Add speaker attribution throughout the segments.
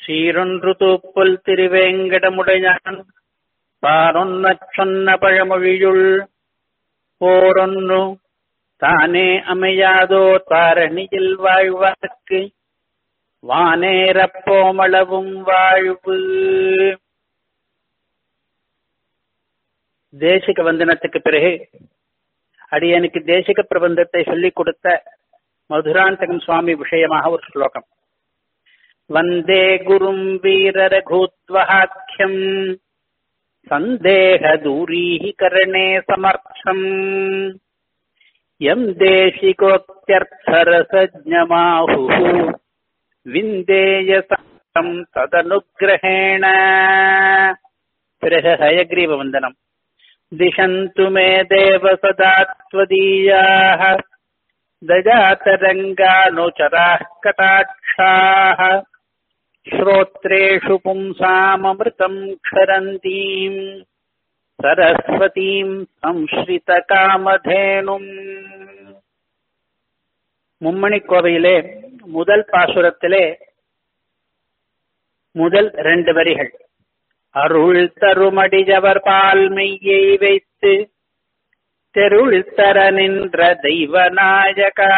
Speaker 1: சீரொன்று தூப்புல் திருவேங்கடமுடையான் பாரொன்னச் சொன்ன பழமொழியுள் போரொன்னு தானே அமையாதோ தாரணியில் வாழ்வார்க்கு வானேரப்போமளவும் வாழ்வு தேசிக வந்தனத்துக்கு பிறகு அடியனுக்கு தேசிக பிரபந்தத்தை சொல்லிக் கொடுத்த மதுராந்தகம் சுவாமி விஷயமாக ஒரு ஸ்லோகம் வந்தே குரும் வீரரகூத்வஹாக்கியம் சந்தேகதூரீஹி கரணே சமர்த்தம் யம் தேசிகோக்தியர்த்தரசஜமாஹுः விந்தேயசம் ததனுகிரகேண பிறகு ஹயக்ரீவ வந்தனம் दिशन्तु मे देव सदा त्वदीयाः दजातरङ्गानुचराः कटाक्षाः श्रोत्रेषु पुंसाममृतम् क्षरन्तीम् सरस्वतीम् संश्रितकामधेनुम् மும்மணி கோவையிலே முதல் பாசுரத்திலே முதல் ரெண்டு வரிகள் அருள் தருமடிஜவர் பால் மெய்யை வைத்து தெருள் தர நின்ற தெய்வநாயகா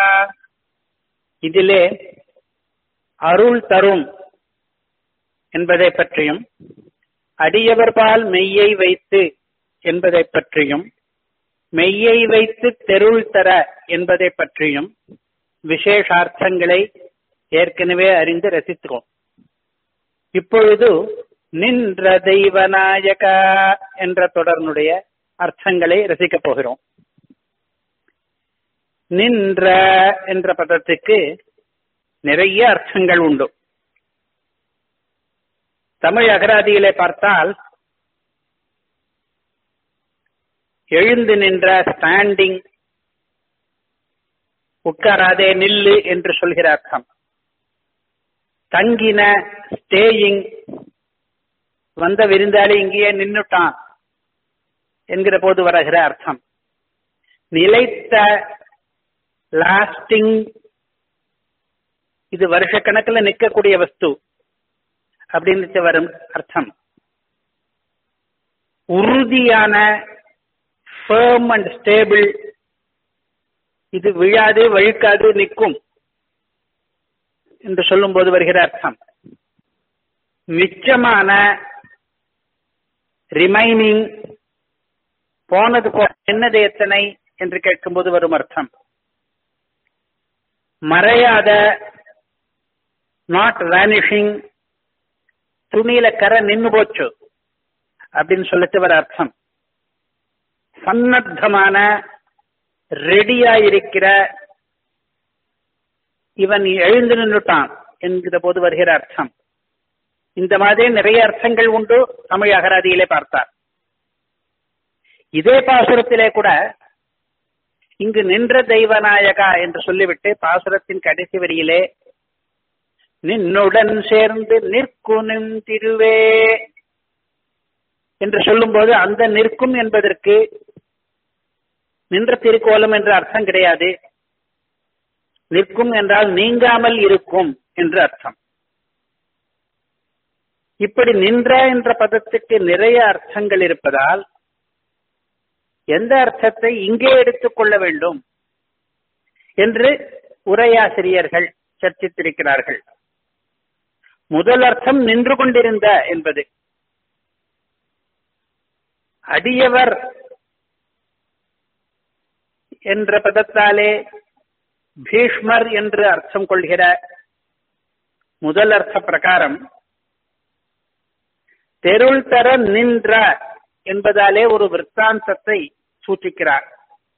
Speaker 1: இதிலே அருள் தரும் என்பதை பற்றியும் அடியவர் பால் மெய்யை வைத்து என்பதை பற்றியும் மெய்யை வைத்து தெருள் தர என்பதை பற்றியும் விசேஷார்த்தங்களை ஏற்கனவே அறிந்து ரசித்தோம் இப்பொழுது நின்ற தெய்வநாயகா என்ற தொடர்னுடைய அர்த்தங்களை ரசிக்கப் போகிறோம் நின்ற என்ற பதத்துக்கு நிறைய அர்த்தங்கள் உண்டு தமிழ் அகராதியிலே பார்த்தால் எழுந்து நின்ற ஸ்டாண்டிங் உட்காராதே நில்லு என்று சொல்கிற அர்த்தம் தங்கின ஸ்டேயிங் வந்த விருந்தாளி இங்கேயே நின்னுட்டான் என்கிற போது வருகிற அர்த்தம் நிலைத்த லாஸ்டிங் இது வருஷ கணக்கில் நிற்கக்கூடிய வஸ்து அப்படின்னு வரும் அர்த்தம் உறுதியான ஃபேம் அண்ட் ஸ்டேபிள் இது விழாது வழுக்காது நிற்கும் என்று சொல்லும் போது வருகிற அர்த்தம் மிச்சமான ரிமைனிங் போனது போ என்னது எத்தனை என்று கேட்கும்போது வரும் அர்த்தம் மறையாத நாட் வேனிஷிங் துணியில கரை நின்னு போச்சு அப்படின்னு சொல்லிட்டு வர அர்த்தம் சன்னத்தமான ரெடியா இருக்கிற இவன் எழுந்து நின்றுட்டான் என்கிற போது வருகிற அர்த்தம் இந்த மாதிரி நிறைய அர்த்தங்கள் உண்டு தமிழ் அகராதியிலே பார்த்தார் இதே பாசுரத்திலே கூட இங்கு நின்ற தெய்வநாயகா என்று சொல்லிவிட்டு பாசுரத்தின் கடைசி வரியிலே நின்னுடன் சேர்ந்து நிற்கும் திருவே என்று சொல்லும்போது அந்த நிற்கும் என்பதற்கு நின்ற திருக்கோலம் என்ற அர்த்தம் கிடையாது நிற்கும் என்றால் நீங்காமல் இருக்கும் என்று அர்த்தம் இப்படி நின்ற என்ற பதத்துக்கு நிறைய அர்த்தங்கள் இருப்பதால் எந்த அர்த்தத்தை இங்கே எடுத்துக்கொள்ள வேண்டும் என்று உரையாசிரியர்கள் சர்ச்சித்திருக்கிறார்கள் முதல் அர்த்தம் நின்று கொண்டிருந்த என்பது அடியவர் என்ற பதத்தாலே பீஷ்மர் என்று அர்த்தம் கொள்கிற முதல் அர்த்த பிரகாரம் தெருள் தர நின்ற என்பதாலே ஒரு விற்த்தாந்தத்தை சூச்சிக்கிறார்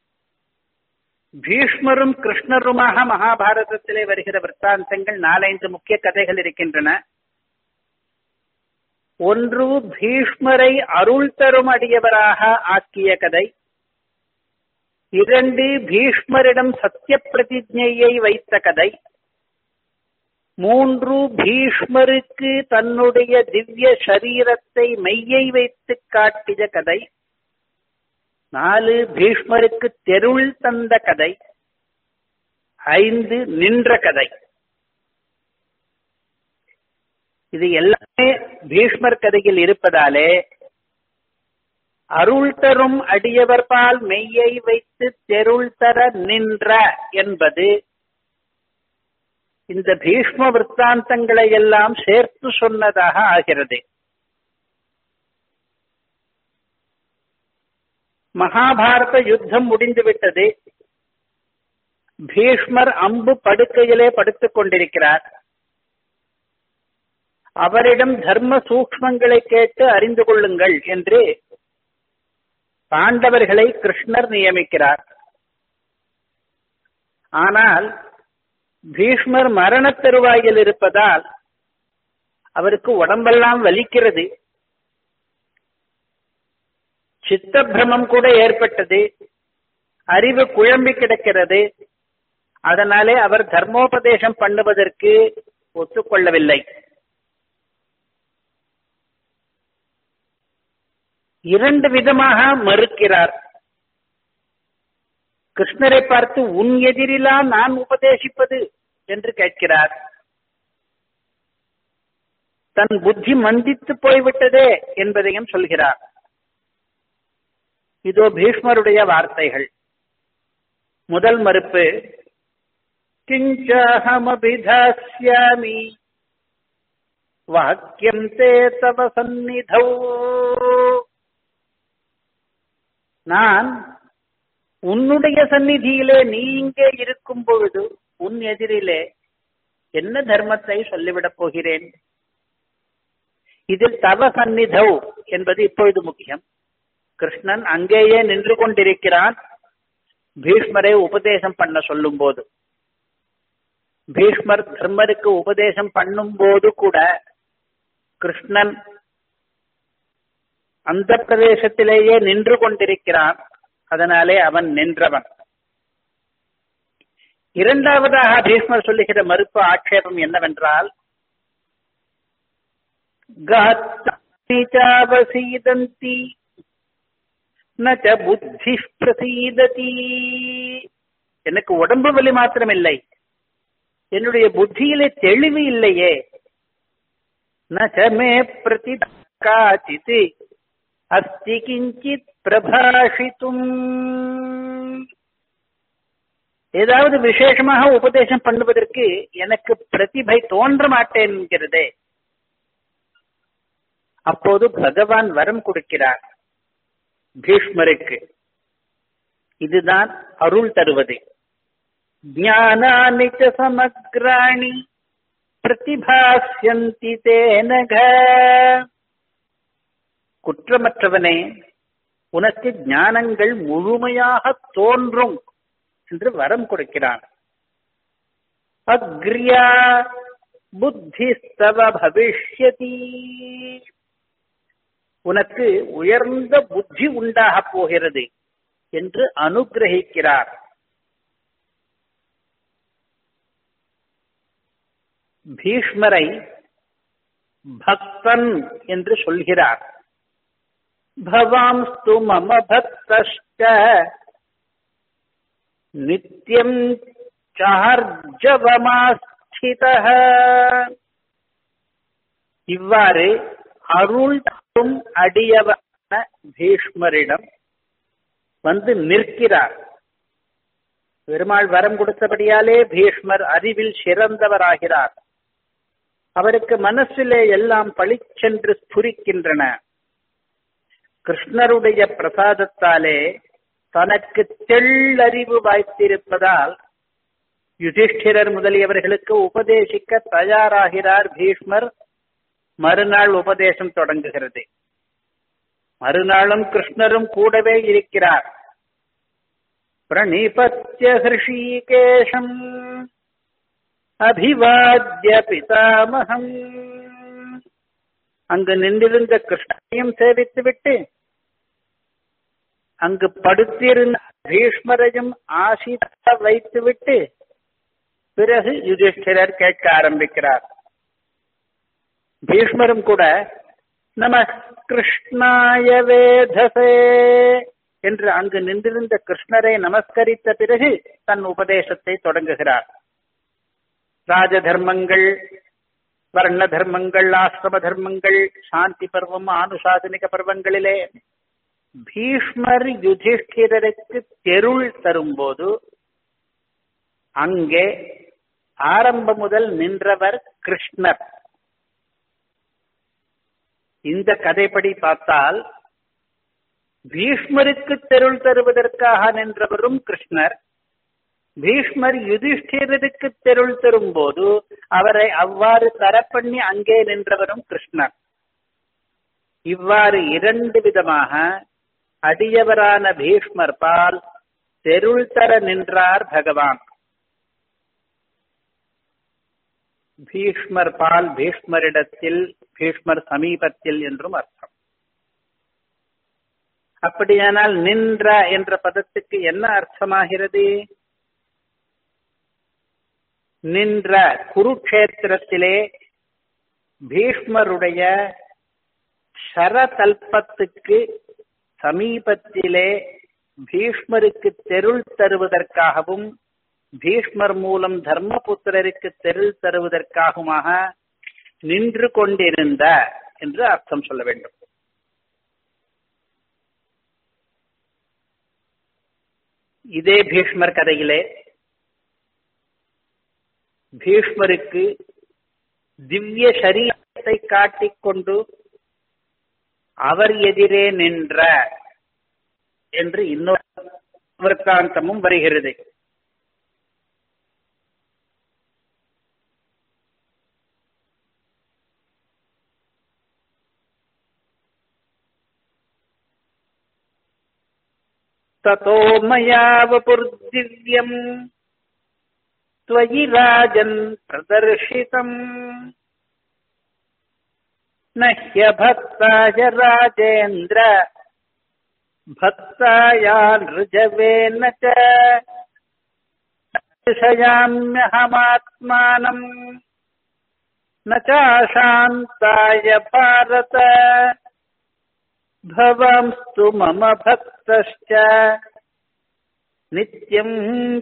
Speaker 1: பீஷ்மரும் கிருஷ்ணருமாக மகாபாரதத்திலே வருகிற விற்த்தாந்தங்கள் நாலைந்து முக்கிய கதைகள் இருக்கின்றன ஒன்று பீஷ்மரை அருள் தரும் அடியவராக ஆக்கிய கதை இரண்டு பீஷ்மரிடம் சத்திய பிரதிஜையை வைத்த கதை மூன்று பீஷ்மருக்கு தன்னுடைய திவ்ய சரீரத்தை மெய்யை வைத்து காட்டிய கதை நாலு பீஷ்மருக்கு தெருள் தந்த கதை ஐந்து நின்ற கதை இது எல்லாமே பீஷ்மர் கதையில் இருப்பதாலே அருள் தரும் அடியவர்பால் மெய்யை வைத்து தெருள் தர நின்ற என்பது இந்த பீஷ்ம விற்த்தாந்தங்களை எல்லாம் சேர்த்து சொன்னதாக ஆகிறது மகாபாரத யுத்தம் முடிந்துவிட்டது பீஷ்மர் அம்பு படுக்கையிலே படுத்துக் கொண்டிருக்கிறார் அவரிடம் தர்ம சூக்மங்களை கேட்டு அறிந்து கொள்ளுங்கள் என்று பாண்டவர்களை கிருஷ்ணர் நியமிக்கிறார் ஆனால் பீஷ்மர் மரணத் தருவாயில் இருப்பதால் அவருக்கு உடம்பெல்லாம் வலிக்கிறது சித்தப்பிரமம் கூட ஏற்பட்டது அறிவு குழம்பி கிடக்கிறது அதனாலே அவர் தர்மோபதேசம் பண்ணுவதற்கு ஒத்துக்கொள்ளவில்லை இரண்டு விதமாக மறுக்கிறார் கிருஷ்ணரை பார்த்து உன் எதிரிலா நான் உபதேசிப்பது என்று கேட்கிறார் தன் புத்தி மந்தித்து போய்விட்டதே என்பதையும் சொல்கிறார் இதோ பீஷ்மருடைய வார்த்தைகள் முதல் மறுப்பு கிஞ்சஹமபிதாஸ்யாமி வாக்கியம் தே தவ சந்நிதௌ நான் உன்னுடைய சந்நிதியிலே நீ இங்கே இருக்கும் பொழுது உன் எதிரிலே என்ன தர்மத்தை சொல்லிவிடப் போகிறேன் இதில் தவ சந்நிதௌ என்பது இப்பொழுது முக்கியம் கிருஷ்ணன் அங்கேயே நின்று கொண்டிருக்கிறான் பீஷ்மரை உபதேசம் பண்ண சொல்லும் போது பீஷ்மர் தர்மருக்கு உபதேசம் பண்ணும் போது கூட கிருஷ்ணன் அந்த பிரதேசத்திலேயே நின்று கொண்டிருக்கிறான் அதனாலே அவன் நின்றவன் இரண்டாவதாக பீஷ்மர் சொல்லுகிற மறுப்பு ஆட்சேபம் என்னவென்றால் காத்தாவசீதந்தி நச்ச புத்தி பிரசீததி எனக்கு உடம்பு வலி மாத்திரமில்லை என்னுடைய புத்தியிலே தெளிவு இல்லையே நச்சமே பிரதி காச்சித் அஸ்தி கிஞ்சித் பிரபாஷித்தும் ஏதாவது விசேஷமாக உபதேசம் பண்ணுவதற்கு எனக்கு பிரதிபை தோன்ற மாட்டேன் என்கிறதே அப்போது பகவான் வரம் கொடுக்கிறார் பீஷ்மருக்கு இதுதான் அருள் தருவது ஞானானி ச சமக்ராணி பிரதிபாஸ்யந்தி தேனக குற்றமற்றவனே உனக்கு ஞானங்கள் முழுமையாக தோன்றும் என்று வரம் கொடுக்கிறான் அக்ரியா புத்திஸ்தவ பவிஷ்யதி உனக்கு உயர்ந்த புத்தி உண்டாக போகிறது என்று அனுகிரகிக்கிறார் பீஷ்மரை பக்தன் என்று சொல்கிறார் பவாம்ஸ்து மம பக்தஷ்ட நித்தியம் சார்ஜவமாஸ்தித இவ்வாறு அருள் தரும் அடியவன பீஷ்மரிடம் வந்து நிற்கிறார் பெருமாள் வரம் கொடுத்தபடியாலே பீஷ்மர் அறிவில் சிறந்தவராகிறார் அவருக்கு மனசிலே எல்லாம் பளிச்சென்று ஸ்புரிக்கின்றன கிருஷ்ணருடைய பிரசாதத்தாலே தனக்கு தெள்ளறிவு வாய்த்திருப்பதால் யுதிஷ்டிரர் முதலியவர்களுக்கு உபதேசிக்க தயாராகிறார் பீஷ்மர் மறுநாள் உபதேசம் தொடங்குகிறது மறுநாளும் கிருஷ்ணரும் கூடவே இருக்கிறார் பிரணிபத்திய ஹிருஷீகேஷம் அபிவாத்திய பிதாமகம் அங்கு நின்றிருந்த கிருஷ்ணனையும் சேவித்துவிட்டு அங்கு படுத்திருந்த பீஷ்மரையும் ஆசித்த வைத்துவிட்டு பிறகு யுதிஷ்டிரர் கேட்க ஆரம்பிக்கிறார் பீஷ்மரும் கூட நம கிருஷ்ணாய வேதசே என்று அங்கு நின்றிருந்த கிருஷ்ணரை நமஸ்கரித்த பிறகு தன் உபதேசத்தை தொடங்குகிறார் ராஜதர்மங்கள் வர்ண தர்மங்கள் ஆசிரம தர்மங்கள் சாந்தி பருவம் ஆனுசாசனிக பருவங்களிலே பீஷ்மர் யுதிஷ்டிரருக்கு தெருள் தரும்போது அங்கே ஆரம்பம் முதல் நின்றவர் கிருஷ்ணர் இந்த கதைப்படி பார்த்தால் பீஷ்மருக்கு தெருள் தருவதற்காக நின்றவரும் கிருஷ்ணர் பீஷ்மர் யுதிஷ்டிரருக்கு தெருள் தரும்போது அவரை அவ்வாறு தரப்பண்ணி அங்கே நின்றவரும் கிருஷ்ணர் இவ்வாறு இரண்டு விதமாக அடியவரான பீஷ்மர் பால் தெருள் தர நின்றார் பகவான் பீஷ்மர் பால் பீஷ்மரிடத்தில் பீஷ்மர் சமீபத்தில் என்றும் அர்த்தம் அப்படியானால் நின்ற என்ற பதத்துக்கு என்ன அர்த்தமாகிறது நின்ற குருக்ஷேத்திரத்திலே பீஷ்மருடைய சரதல்பத்துக்கு சமீபத்திலே பீஷ்மருக்கு தெருள் தருவதற்காகவும் பீஷ்மர் மூலம் தர்மபுத்திரருக்கு தெருள் தருவதற்காகவுமாக நின்று கொண்டிருந்த என்று அர்த்தம் சொல்ல வேண்டும் இதே பீஷ்மர் கதையிலே பீஷ்மருக்கு திவ்ய சரீரத்தை காட்டிக்கொண்டு அவர் எதிரே நின்ற என்று இன்னொரு விற்த்தாந்தமும் வருகிறது ततो मया वपुर्दिव्यम् त्वयि राजन् प्रदर्शितम् न ह्यभक्ताय राजेन्द्र भक्तायानृजवेन च दर्शयाम्यहमात्मानम् न चाशान्ताय भारत भवांस्तु मम भक्तश्च நித்தியம்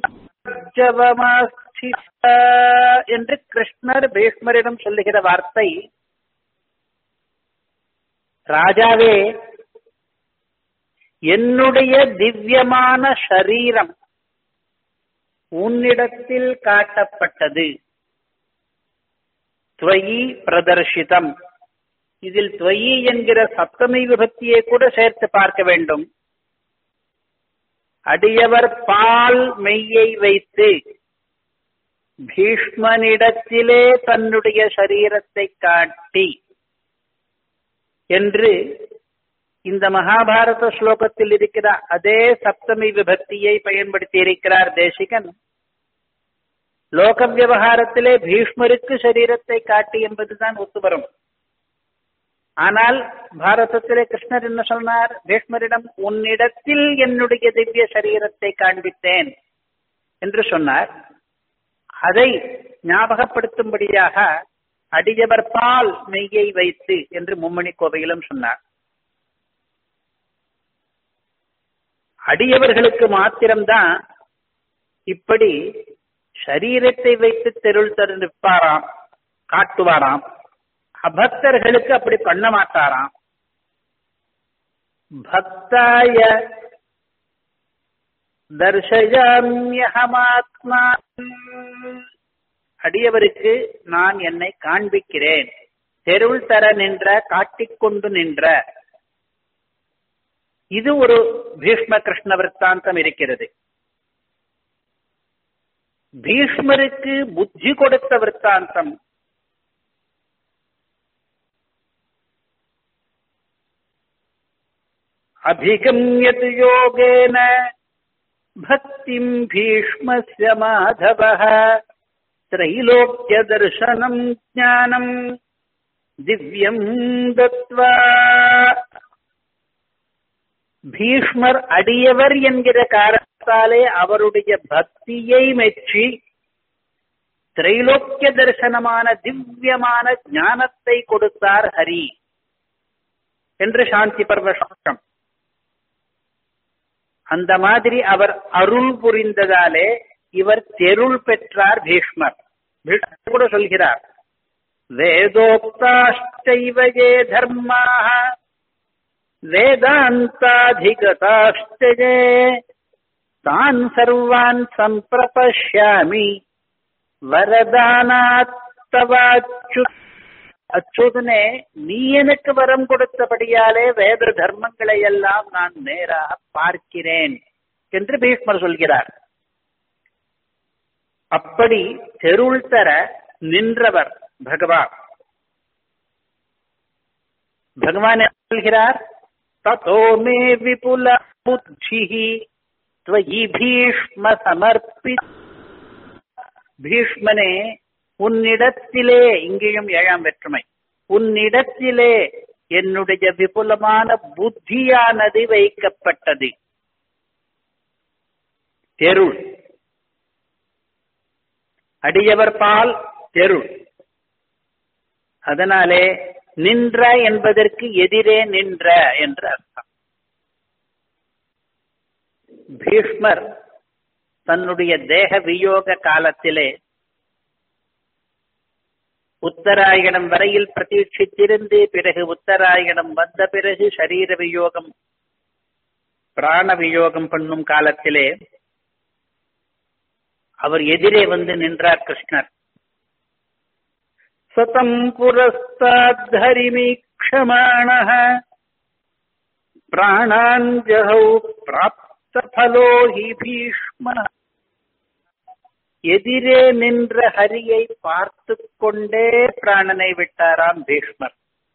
Speaker 1: ஜவமாஸ்தித என்று கிருஷ்ணர் பீஷ்மரிடம் சொல்லுகிற வார்த்தை ராஜாவே என்னுடைய திவ்யமான ஷரீரம் உன்னிடத்தில் காட்டப்பட்டது துவயி பிரதர்ஷிதம் இதில் துவயி என்கிற சப்தமி விபக்தியை கூட சேர்த்து பார்க்க வேண்டும் அடியவர் பால் மெய்யை வைத்து பீஷ்மனிடத்திலே தன்னுடைய சரீரத்தை காட்டி என்று இந்த மகாபாரத ஸ்லோகத்தில் இருக்கிற அதே சப்தமி விபக்தியை பயன்படுத்தி இருக்கிறார் தேசிகன் லோக விவகாரத்திலே பீஷ்மருக்கு சரீரத்தை காட்டி என்பதுதான் ஒத்துவரும் ஆனால் பாரதத்திலே கிருஷ்ணர் என்ன சொன்னார் பீஷ்மரிடம் உன்னிடத்தில் என்னுடைய திவ்ய சரீரத்தை காண்பித்தேன் என்று சொன்னார் அதை ஞாபகப்படுத்தும்படியாக அடியவர் பால் மெய்யை வைத்து என்று மும்மணி கோவையிலும் சொன்னார் அடியவர்களுக்கு மாத்திரம்தான் இப்படி சரீரத்தை வைத்து தெருள் தரு நிற்பாராம் காட்டுவாராம் அபக்தர்களுக்கு அப்படி பண்ண மாட்டாராம் பக்தாய தர்ஷயாமியகமாத்மா அடியவருக்கு நான் என்னை காண்பிக்கிறேன் தெருள் தர நின்ற காட்டிக்கொண்டு நின்ற இது ஒரு பீஷ்ம கிருஷ்ண விற்த்தாந்தம் இருக்கிறது பீஷ்மருக்கு புத்தி கொடுத்த விற்த்தாந்தம் अभिगम्यत योगेन भक्तिम् भीष्मस्य माधवः त्रैलोक्यदर्शनम् ज्ञानम् திவ்யம் தத்வா பீஷ்மர் அடியவர் என்கிற காரணத்தாலே அவருடைய பக்தியை மெச்சி திரைலோக்கிய தரிசனமான திவ்யமான ஞானத்தை கொடுத்தார் ஹரி என்று சாந்தி பர்வசம் அந்த மாதிரி அவர் அருள் புரிந்ததாலே இவர் தெருள் பெற்றார் பீஷ்மர் பீஷ்மர் கூட சொல்கிறார் வேதோக்தாஷ்டைவ ஏ தர்மாக வேதாந்தாதிகதாஷ்ட ஏ தான் சர்வான் சம்பிரபஷ்யாமி வரதானாத்தவாச்சு அச்சுதனே நீ எனக்கு வரம் கொடுத்தபடியாலே வேத தர்மங்களை எல்லாம் நான் நேராக பார்க்கிறேன் என்று பீஷ்மர் சொல்கிறார் அப்படி தெருள் தர நின்றவர் பகவான் பகவான் என்ன சொல்கிறார் ததோ மே விபுல புத்தி துவயி பீஷ்ம சமர்ப்பி பீஷ்மனே உன்னிடத்திலே இங்கேயும் ஏழாம் வெற்றுமை உன்னிடத்திலே என்னுடைய விபுலமான புத்தியானது வைக்கப்பட்டது தெருள் அடியவர் பால் தெருள் அதனாலே நின்ற என்பதற்கு எதிரே நின்ற என்று அர்த்தம் பீஷ்மர் தன்னுடைய தேக வியோக காலத்திலே உத்தராயணம் வரையில் பிரதீட்சித்திருந்து பிறகு உத்தராயணம் வந்த பிறகு சரீர வியோகம் பிராண வியோகம் பண்ணும் காலத்திலே அவர் எதிரே வந்து நின்றார் கிருஷ்ணர் சதம் புரஸ்தாத்தரிமீக்ஷமாண பிராணாஞ்சகௌ பிராப்த பலோ ஹி பீஷ்ம எதிரே நின்ற ஹரியை பார்த்து கொண்டே பிராணனை விட்டாராம் பீஷ்மர்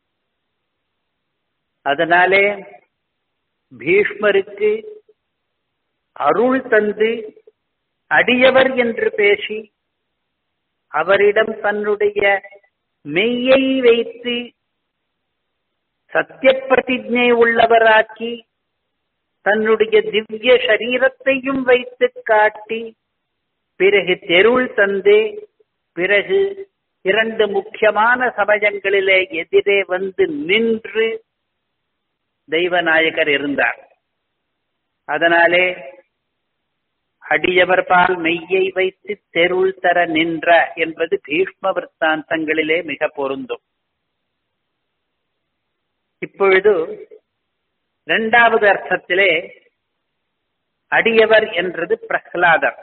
Speaker 1: அதனாலே பீஷ்மருக்கு அருள் தந்து அடியவர் என்று பேசி அவரிடம் தன்னுடைய மெய்யை வைத்து சத்திய பிரதிஜை உள்ளவராக்கி தன்னுடைய திவ்ய சரீரத்தையும் வைத்து காட்டி பிறகு தெருள் தந்து பிறகு இரண்டு முக்கியமான சமயங்களிலே எதிரே வந்து நின்று தெய்வநாயகர் இருந்தார் அதனாலே அடியவர் பால் மெய்யை வைத்து தெருள் தர நின்ற என்பது பீஷ்ம விற்த்தாந்தங்களிலே மிக பொருந்தும் இப்பொழுது இரண்டாவது அர்த்தத்திலே அடியவர் என்றது பிரஹ்லாதர்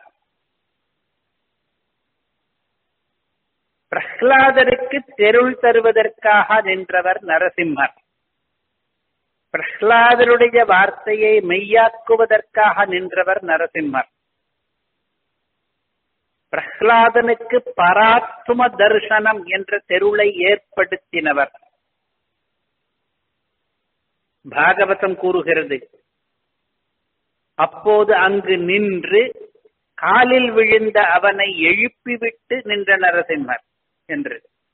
Speaker 1: பிரஹ்லாதருக்கு தெருள் தருவதற்காக நின்றவர் நரசிம்மர் பிரஹ்லாதருடைய வார்த்தையை மெய்யாக்குவதற்காக நின்றவர் நரசிம்மர் பிரஹ்லாதனுக்கு பராத்ம தர்சனம் என்ற தெருளை ஏற்படுத்தினவர் பாகவதம் கூறுகிறது அப்போது அங்கு நின்று காலில் விழுந்த அவனை எழுப்பிவிட்டு நின்ற நரசிம்மர் என்று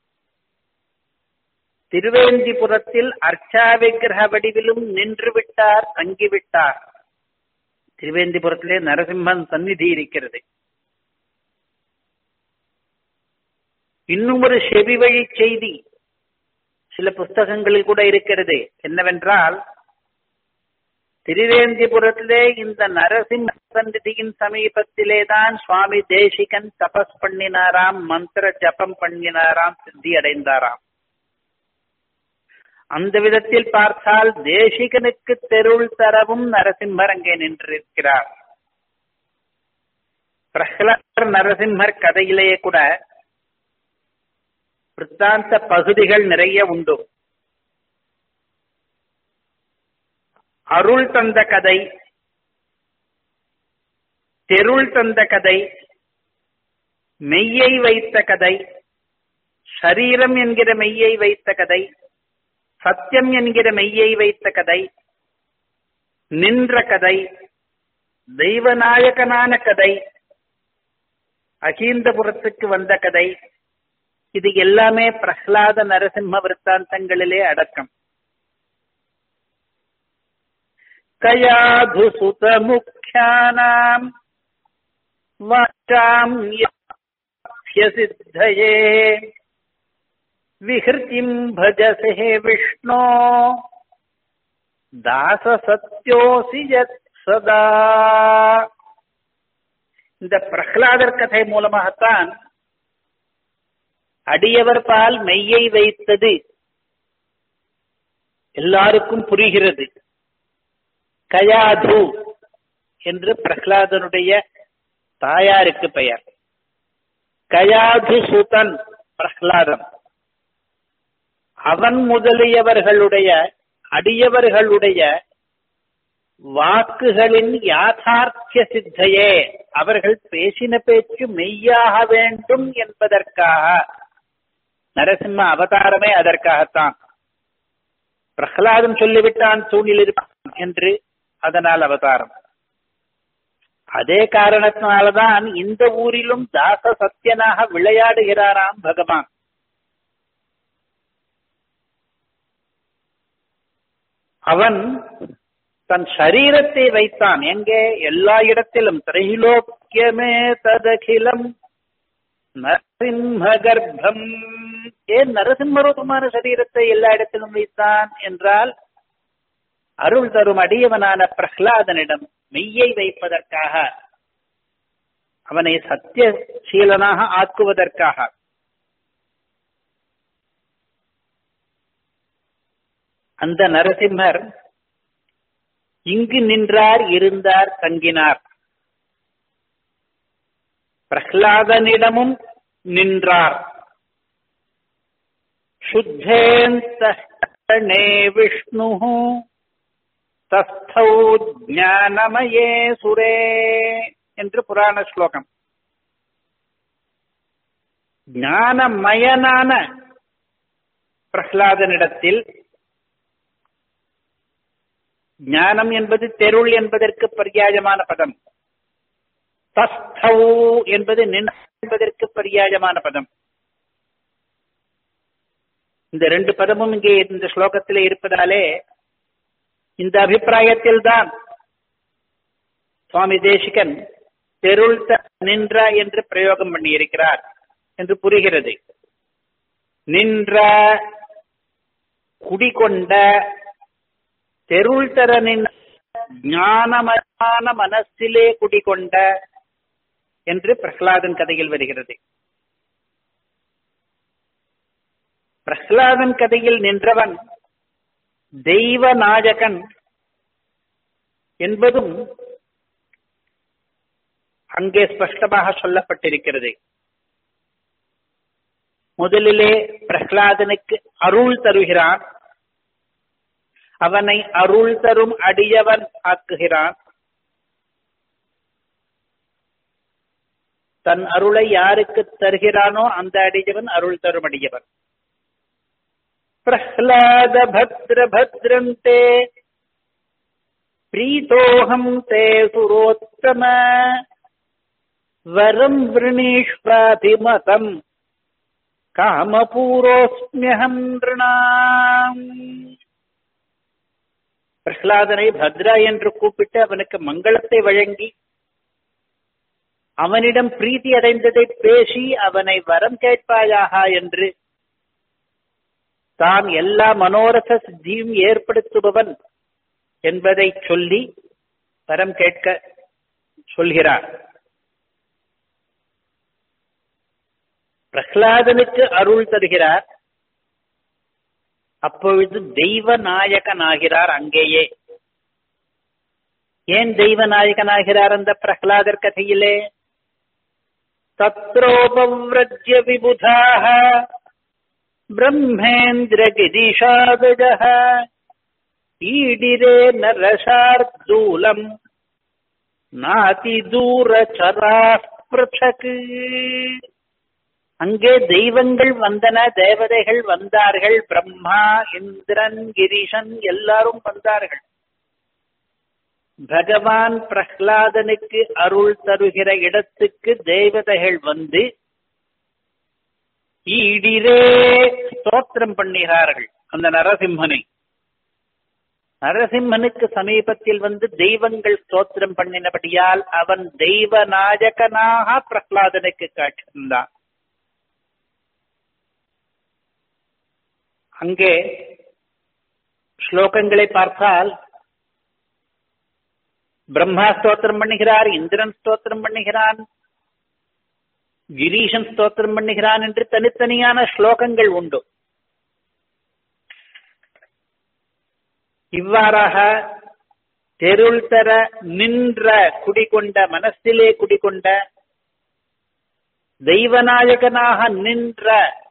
Speaker 1: திருவேந்திபுரத்தில் அர்ச்சா விக்கிரக வடிவிலும் நின்று விட்டார் தங்கிவிட்டார் திருவேந்திபுரத்திலே நரசிம்மன் சந்நிதி இருக்கிறது இன்னும் ஒரு செவி வழி செய்தி சில புஸ்தகங்களில் கூட இருக்கிறது என்னவென்றால் திருவேந்திபுரத்திலே இந்த நரசிம்ம சந்நிதியின் சமீபத்திலே தான் சுவாமி தேசிகன் தபஸ் பண்ணினாராம் மந்திர ஜபம் பண்ணினாராம் சித்தி அடைந்தாராம் அந்த விதத்தில் பார்த்தால் தேசிகனுக்கு தெருள் தரவும் நரசிம்மர் அங்கே நின்றிருக்கிறார் பிரஹ்லாதர் நரசிம்மர் கதையிலேயே கூட விற்த்தாந்த பகுதிகள் நிறைய உண்டு அருள் தந்த கதை தெருள் தந்த கதை மெய்யை வைத்த கதை சரீரம் என்கிற மெய்யை வைத்த கதை சத்தியம் என்கிற மெய்யை வைத்த கதை நின்ற கதை தெய்வநாயகனான கதை அகீந்தபுரத்துக்கு வந்த கதை இது எல்லாமே பிரஹ்லாத நரசிம்ம விற்த்தாந்தங்களிலே அடக்கம் கயாதுசுத முக்கியானாம் வாச்சாம் சித்தயே விஹிருதிம் பஜசே விஷ்ணோ தாச சத்யோசி யத் சதா இந்த பிரஹ்லாதர் கதை மூலமாகத்தான் அடியவர் பால் மெய்யை வைத்தது எல்லாருக்கும் புரிகிறது கயாது என்று பிரகலாதனுடைய தாயாருக்கு பெயர் கயாது சுதன் பிரகலாதன் அவன் முதலியவர்களுடைய அடியவர்களுடைய வாக்குகளின் யாதார்த்திய சித்தையே அவர்கள் பேசின பேச்சு மெய்யாக வேண்டும் என்பதற்காக நரசிம்ம அவதாரமே அதற்காகத்தான் பிரகலாதன் சொல்லிவிட்டான் தூணில் இருப்பான் என்று அதனால் அவதாரம் அதே காரணத்தினால்தான் இந்த ஊரிலும் தாச சத்தியனாக விளையாடுகிறாராம் பகவான் அவன் தன் சரீரத்தை வைத்தான் எங்கே எல்லா இடத்திலும் திரைலோக்கியமே ததகிலம் நரசிம்ம கர்ப்பம் ஏன் நரசிம்மரூபமான சரீரத்தை எல்லா இடத்திலும் வைத்தான் என்றால் அருள் தரும் அடியவனான பிரஹ்லாதனிடம் மெய்யை வைப்பதற்காக அவனை சத்தியசீலனாக ஆக்குவதற்காக அந்த நரசிம்மர் இங்கு நின்றார் இருந்தார் தங்கினார் பிரஹ்லாதனிடமும் நின்றார் சுத்தேந்தே விஷ்ணு தஸ்தௌ ஞானமயே சுரே என்று புராண ஸ்லோகம் ஞானமயனான பிரஹ்லாதனிடத்தில் ஞானம் என்பது தெருள் என்பதற்கு பரியாயமான பதம் தஸ்தௌ என்பது என்பதற்கு பரியாயமான பதம் இந்த ரெண்டு பதமும் இங்கே இந்த ஸ்லோகத்திலே இருப்பதாலே இந்த அபிப்பிராயத்தில் தான் சுவாமி தேசிகன் தெருள் நின்ற என்று பிரயோகம் பண்ணியிருக்கிறார் என்று புரிகிறது நின்ற குடிகொண்ட தெருள் தரனின் ஞானமயான மனசிலே குடிகொண்ட என்று பிரஹ்லாதன் கதையில் வருகிறது பிரஹ்லாதன் கதையில் நின்றவன் தெய்வ நாயகன் என்பதும் அங்கே ஸ்பஷ்டமாக சொல்லப்பட்டிருக்கிறது முதலிலே பிரஹ்லாதனுக்கு அருள் தருகிறான் அவனை அருள் தரும் அடியவன் ஆக்குகிறான் தன் அருளை யாருக்கு தருகிறானோ அந்த அடியவன் அருள் தரும் அடியவன் பிரஹ்லாத பத்ர பத்ரந்தே பிரீதோகம் தே சுரோத்தம வரம் விரணீஷ்வாதிமதம் காமபூரோஸ்மியகம் நிருணாம் பிரஹ்லாதனை பத்ரா என்று கூப்பிட்டு அவனுக்கு மங்களத்தை வழங்கி அவனிடம் பிரீத்தி அடைந்ததை பேசி அவனை வரம் கேட்பாயாக என்று தான் எல்லா மனோரத சித்தியும் ஏற்படுத்துபவன் என்பதை சொல்லி வரம் கேட்க சொல்கிறார் பிரஹ்லாதனுக்கு அருள் தருகிறார் அப்பொழுது தெய்வ நாயகனாகிறார் அங்கேயே ஏன் தெய்வ நாயகனாகிறார் அந்த பிரஹ்லாதர் கதையிலே தத்ரோபவ்ரஜ்ய விபுதாக பிரம்மேந்திர கிரிஷாதஜ ஈடிரே நரசார்தூலம் நாதி தூர சராஸ்பிருஷக் அங்கே தெய்வங்கள் வந்தன தேவதைகள் வந்தார்கள் பிரம்மா இந்திரன் கிரீஷன் எல்லாரும் வந்தார்கள் பகவான் பிரஹ்லாதனுக்கு அருள் தருகிற இடத்துக்கு தேவதைகள் வந்து ஈடிரே ஸ்தோத்திரம் பண்ணுகிறார்கள் அந்த நரசிம்மனை நரசிம்மனுக்கு சமீபத்தில் வந்து தெய்வங்கள் ஸ்தோத்திரம் பண்ணினபடியால் அவன் தெய்வ நாயகனாக பிரஹ்லாதனுக்கு காட்சிந்தான் அங்கே ஸ்லோகங்களை பார்த்தால் பிரம்மா ஸ்தோத்திரம் பண்ணுகிறார் இந்திரன் ஸ்தோத்திரம் பண்ணுகிறான் கிரீஷன் ஸ்தோத்திரம் பண்ணுகிறான் என்று தனித்தனியான ஸ்லோகங்கள் உண்டு இவ்வாறாக தெருள் தர நின்ற குடிகொண்ட மனசிலே குடிகொண்ட தெய்வநாயகனாக நின்ற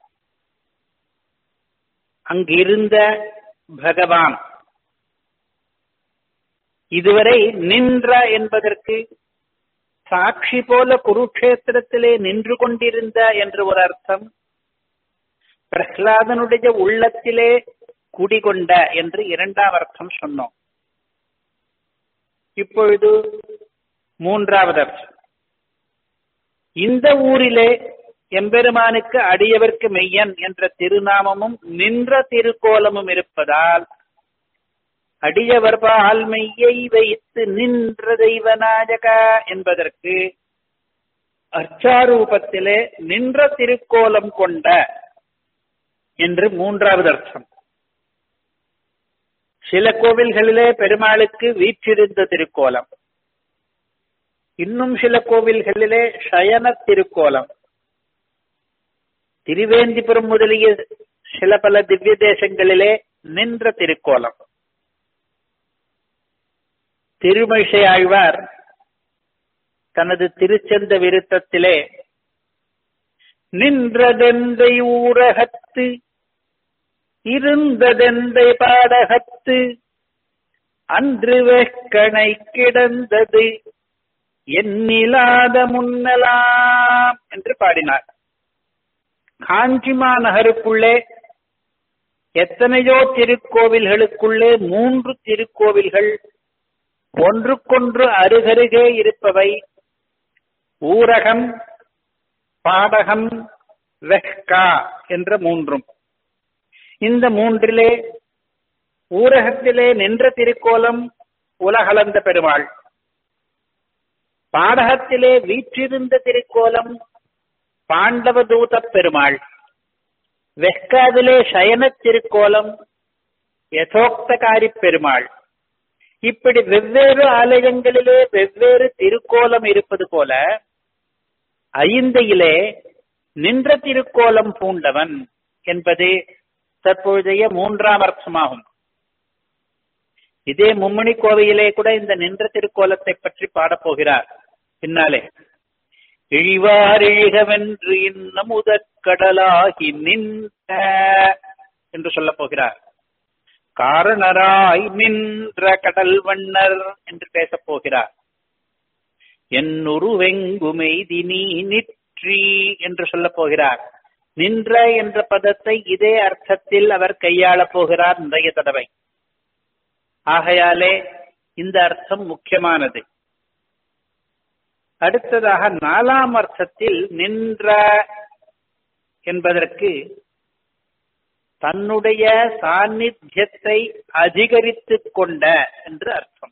Speaker 1: அங்கிருந்த பகவான் இதுவரை நின்ற என்பதற்கு சாட்சி போல குருக்ஷேத்திரத்திலே நின்று கொண்டிருந்த என்று ஒரு அர்த்தம் பிரஹ்லாதனுடைய உள்ளத்திலே குடிகொண்ட என்று இரண்டாம் அர்த்தம் சொன்னோம் இப்பொழுது மூன்றாவது அர்த்தம் இந்த ஊரிலே எம்பெருமானுக்கு அடியவர்க்கு மெய்யன் என்ற திருநாமமும் நின்ற திருக்கோலமும் இருப்பதால் அடியவர் பால் மெய்யை வைத்து நின்ற தெய்வநாயக என்பதற்கு அர்ச்சாரூபத்திலே நின்ற திருக்கோலம் கொண்ட என்று மூன்றாவது அர்த்தம் சில கோவில்களிலே பெருமாளுக்கு வீற்றிருந்த திருக்கோலம் இன்னும் சில கோவில்களிலே சயன திருக்கோலம் திருவேந்திபுரம் முதலிய சில பல திவ்ய தேசங்களிலே நின்ற திருக்கோலம் திருமிசை ஆழ்வார் தனது திருச்சந்த விருத்தத்திலே நின்றதெந்தை ஊரகத்து இருந்ததெந்தை பாடகத்து அன்று வெக்கணை கிடந்தது எண்ணிலாத முன்னலாம் என்று பாடினார் காஞ்சி மாநகருக்குள்ளே எத்தனையோ திருக்கோவில்களுக்குள்ளே மூன்று திருக்கோவில்கள் ஒன்றுக்கொன்று அருகருகே இருப்பவை ஊரகம் பாடகம் வெஹ்கா என்ற மூன்றும் இந்த மூன்றிலே ஊரகத்திலே நின்ற திருக்கோலம் உலகளந்த பெருமாள் பாடகத்திலே வீற்றிருந்த திருக்கோலம் பாண்டவ தூத பெருமாள் வெஹ்காவிலே சயன திருக்கோலம் யதோக்தகாரி பெருமாள் இப்படி வெவ்வேறு ஆலயங்களிலே வெவ்வேறு திருக்கோலம் இருப்பது போல ஐந்தையிலே நின்ற திருக்கோலம் பூண்டவன் என்பது தற்பொழுதைய மூன்றாம் அர்த்தமாகும் இதே மும்மணி கோவையிலே கூட இந்த நின்ற திருக்கோலத்தை பற்றி பாடப்போகிறார் பின்னாலே இழிவாரிழகவென்று இன்னும் முதற்கடலாகி நின்ற என்று சொல்லப் போகிறார் காரணராய் நின்ற கடல் வண்ணர் என்று பேசப் போகிறார் என்னுருவெங்குமெய்தி நீ நிற்றி என்று சொல்லப் போகிறார் நின்ற என்ற பதத்தை இதே அர்த்தத்தில் அவர் கையாளப் போகிறார் நிறைய தடவை ஆகையாலே இந்த அர்த்தம் முக்கியமானது அடுத்ததாக நாலாம் அர்த்தத்தில் நின்ற என்பதற்கு தன்னுடைய சாநித்தியத்தை அதிகரித்துக் கொண்ட என்று அர்த்தம்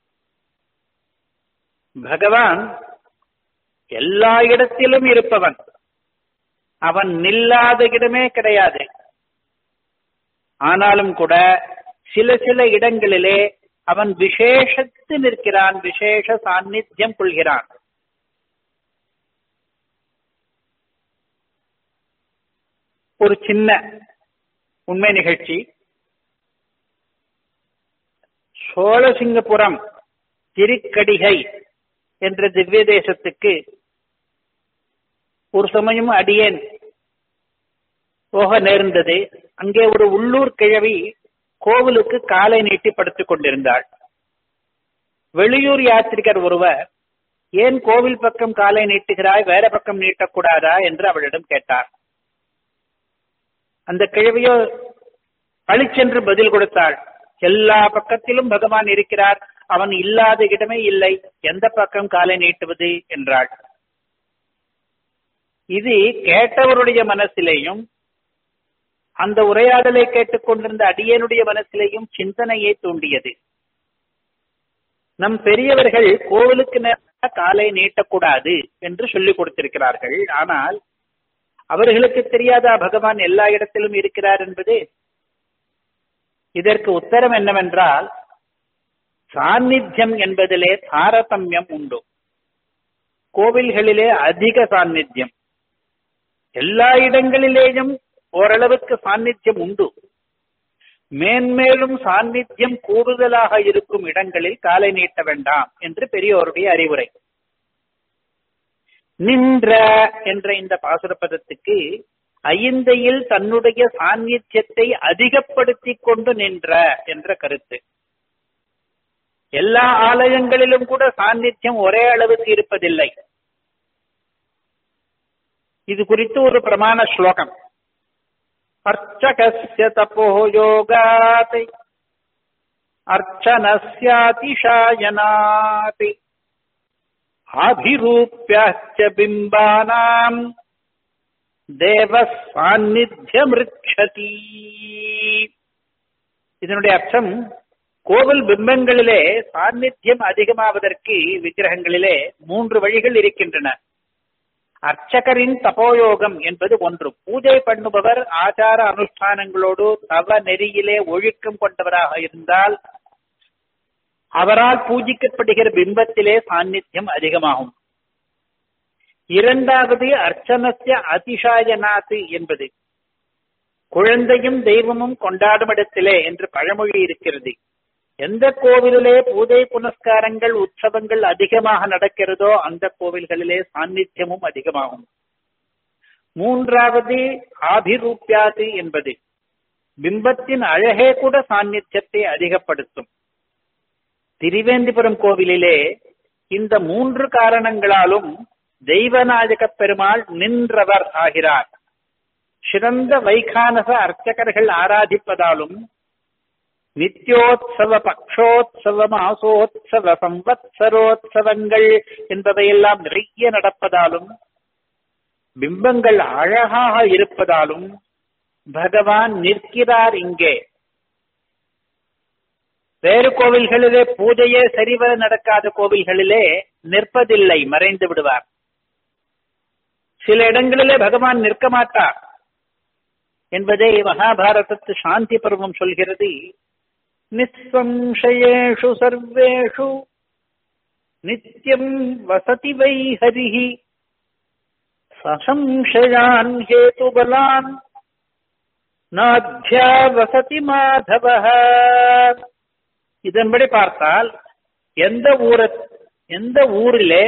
Speaker 1: பகவான் எல்லா இடத்திலும் இருப்பவன் அவன் நில்லாத இடமே கிடையாது ஆனாலும் கூட சில சில இடங்களிலே அவன் விசேஷத்து நிற்கிறான் விசேஷ சாநித்தியம் கொள்கிறான் ஒரு சின்ன உண்மை நிகழ்ச்சி சோழசிங்கபுரம் திருக்கடிகை என்ற திவ்ய தேசத்துக்கு ஒரு சமயம் அடியேன் போக நேர்ந்தது அங்கே ஒரு உள்ளூர் கிழவி கோவிலுக்கு காலை நீட்டி படுத்துக் கொண்டிருந்தாள் வெளியூர் யாத்திரிகர் ஒருவர் ஏன் கோவில் பக்கம் காலை நீட்டுகிறாய் வேற பக்கம் நீட்டக்கூடாதா என்று அவளிடம் கேட்டார் அந்த கிழவியோ பளிச்சென்று பதில் கொடுத்தாள் எல்லா பக்கத்திலும் பகவான் இருக்கிறார் அவன் இல்லாத இடமே இல்லை எந்த பக்கம் காலை நீட்டுவது என்றாள் இது கேட்டவருடைய மனசிலேயும் அந்த உரையாடலை கேட்டுக்கொண்டிருந்த அடியனுடைய மனசிலேயும் சிந்தனையை தூண்டியது நம் பெரியவர்கள் கோவிலுக்கு நேராக காலை நீட்டக்கூடாது என்று சொல்லிக் கொடுத்திருக்கிறார்கள் ஆனால் அவர்களுக்கு தெரியாதா பகவான் எல்லா இடத்திலும் இருக்கிறார் என்பது இதற்கு உத்தரம் என்னவென்றால் சாநித்தியம் என்பதிலே தாரதமியம் உண்டு கோவில்களிலே அதிக சாநித்தியம் எல்லா இடங்களிலேயும் ஓரளவுக்கு சாநித்தியம் உண்டு மேன்மேலும் சாநித்தியம் கூடுதலாக இருக்கும் இடங்களில் காலை நீட்ட வேண்டாம் என்று பெரியோருடைய அறிவுரை நின்ற என்ற இந்த பாசுர பதத்துக்கு ஐந்தையில் தன்னுடைய சாநித்தியத்தை அதிகப்படுத்திக் கொண்டு நின்ற என்ற கருத்து எல்லா ஆலயங்களிலும் கூட சாநித்தியம் ஒரே அளவுக்கு இருப்பதில்லை இது குறித்து ஒரு பிரமாண ஸ்லோகம் அர்ச்சகஸ்ய தபோ யோகாத் அர்ச்சனஸ்யாதிஷாயனாத் ஆபிரூப்பியாச்ச பிம்பானாம் தேவ சாநித்தியமிருட்சதி இதனுடைய அர்த்தம் கோவில் பிம்பங்களிலே சாநித்தியம் அதிகமாவதற்கு விக்கிரகங்களிலே மூன்று வழிகள் இருக்கின்றன அர்ச்சகரின் தபோயோகம் என்பது ஒன்று பூஜை பண்ணுபவர் ஆச்சார அனுஷ்டானங்களோடு தவ நெறியிலே ஒழுக்கம் கொண்டவராக இருந்தால் அவரால் பூஜிக்கப்படுகிற பிம்பத்திலே சாநித்தியம் அதிகமாகும் இரண்டாவது அர்ச்சனசிய அதிசாயநாத்து என்பது குழந்தையும் தெய்வமும் கொண்டாடும் இடத்திலே என்று பழமொழி இருக்கிறது எந்த கோவிலிலே பூஜை புனஸ்காரங்கள் உற்சவங்கள் அதிகமாக நடக்கிறதோ அந்த கோவில்களிலே சாநித்தியமும் அதிகமாகும் மூன்றாவது ஆபிரூப்பியாது என்பது பிம்பத்தின் அழகே கூட சாநித்தியத்தை அதிகப்படுத்தும் திருவேந்திபுரம் கோவிலிலே இந்த மூன்று காரணங்களாலும் தெய்வநாயக பெருமாள் நின்றவர் ஆகிறார் சிறந்த வைகானச அர்ச்சகர்கள் ஆராதிப்பதாலும் நித்யோத்சவ பக்ஷோத்சவ மாசோத்சவ சம்வத்சரோத்சவங்கள் என்பவையெல்லாம் நிறைய நடப்பதாலும் பிம்பங்கள் அழகாக இருப்பதாலும் பகவான் நிற்கிறார் இங்கே வேறு கோவில்களிலே பூஜையே சரிவர நடக்காத கோவில்களிலே நிற்பதில்லை மறைந்து விடுவார் சில இடங்களிலே பகவான் நிற்க மாட்டார் என்பதை மகாபாரதத்து சாந்தி பருவம் சொல்கிறது நிசம்சயேஷு சர்வேஷு நித்யம் வசதி வை ஹரிஹி சசம்சயான் ஹேதுபலான் நாத்யா வசதி மாதவ இதன்படி பார்த்தால் எந்த ஊர எந்த ஊரிலே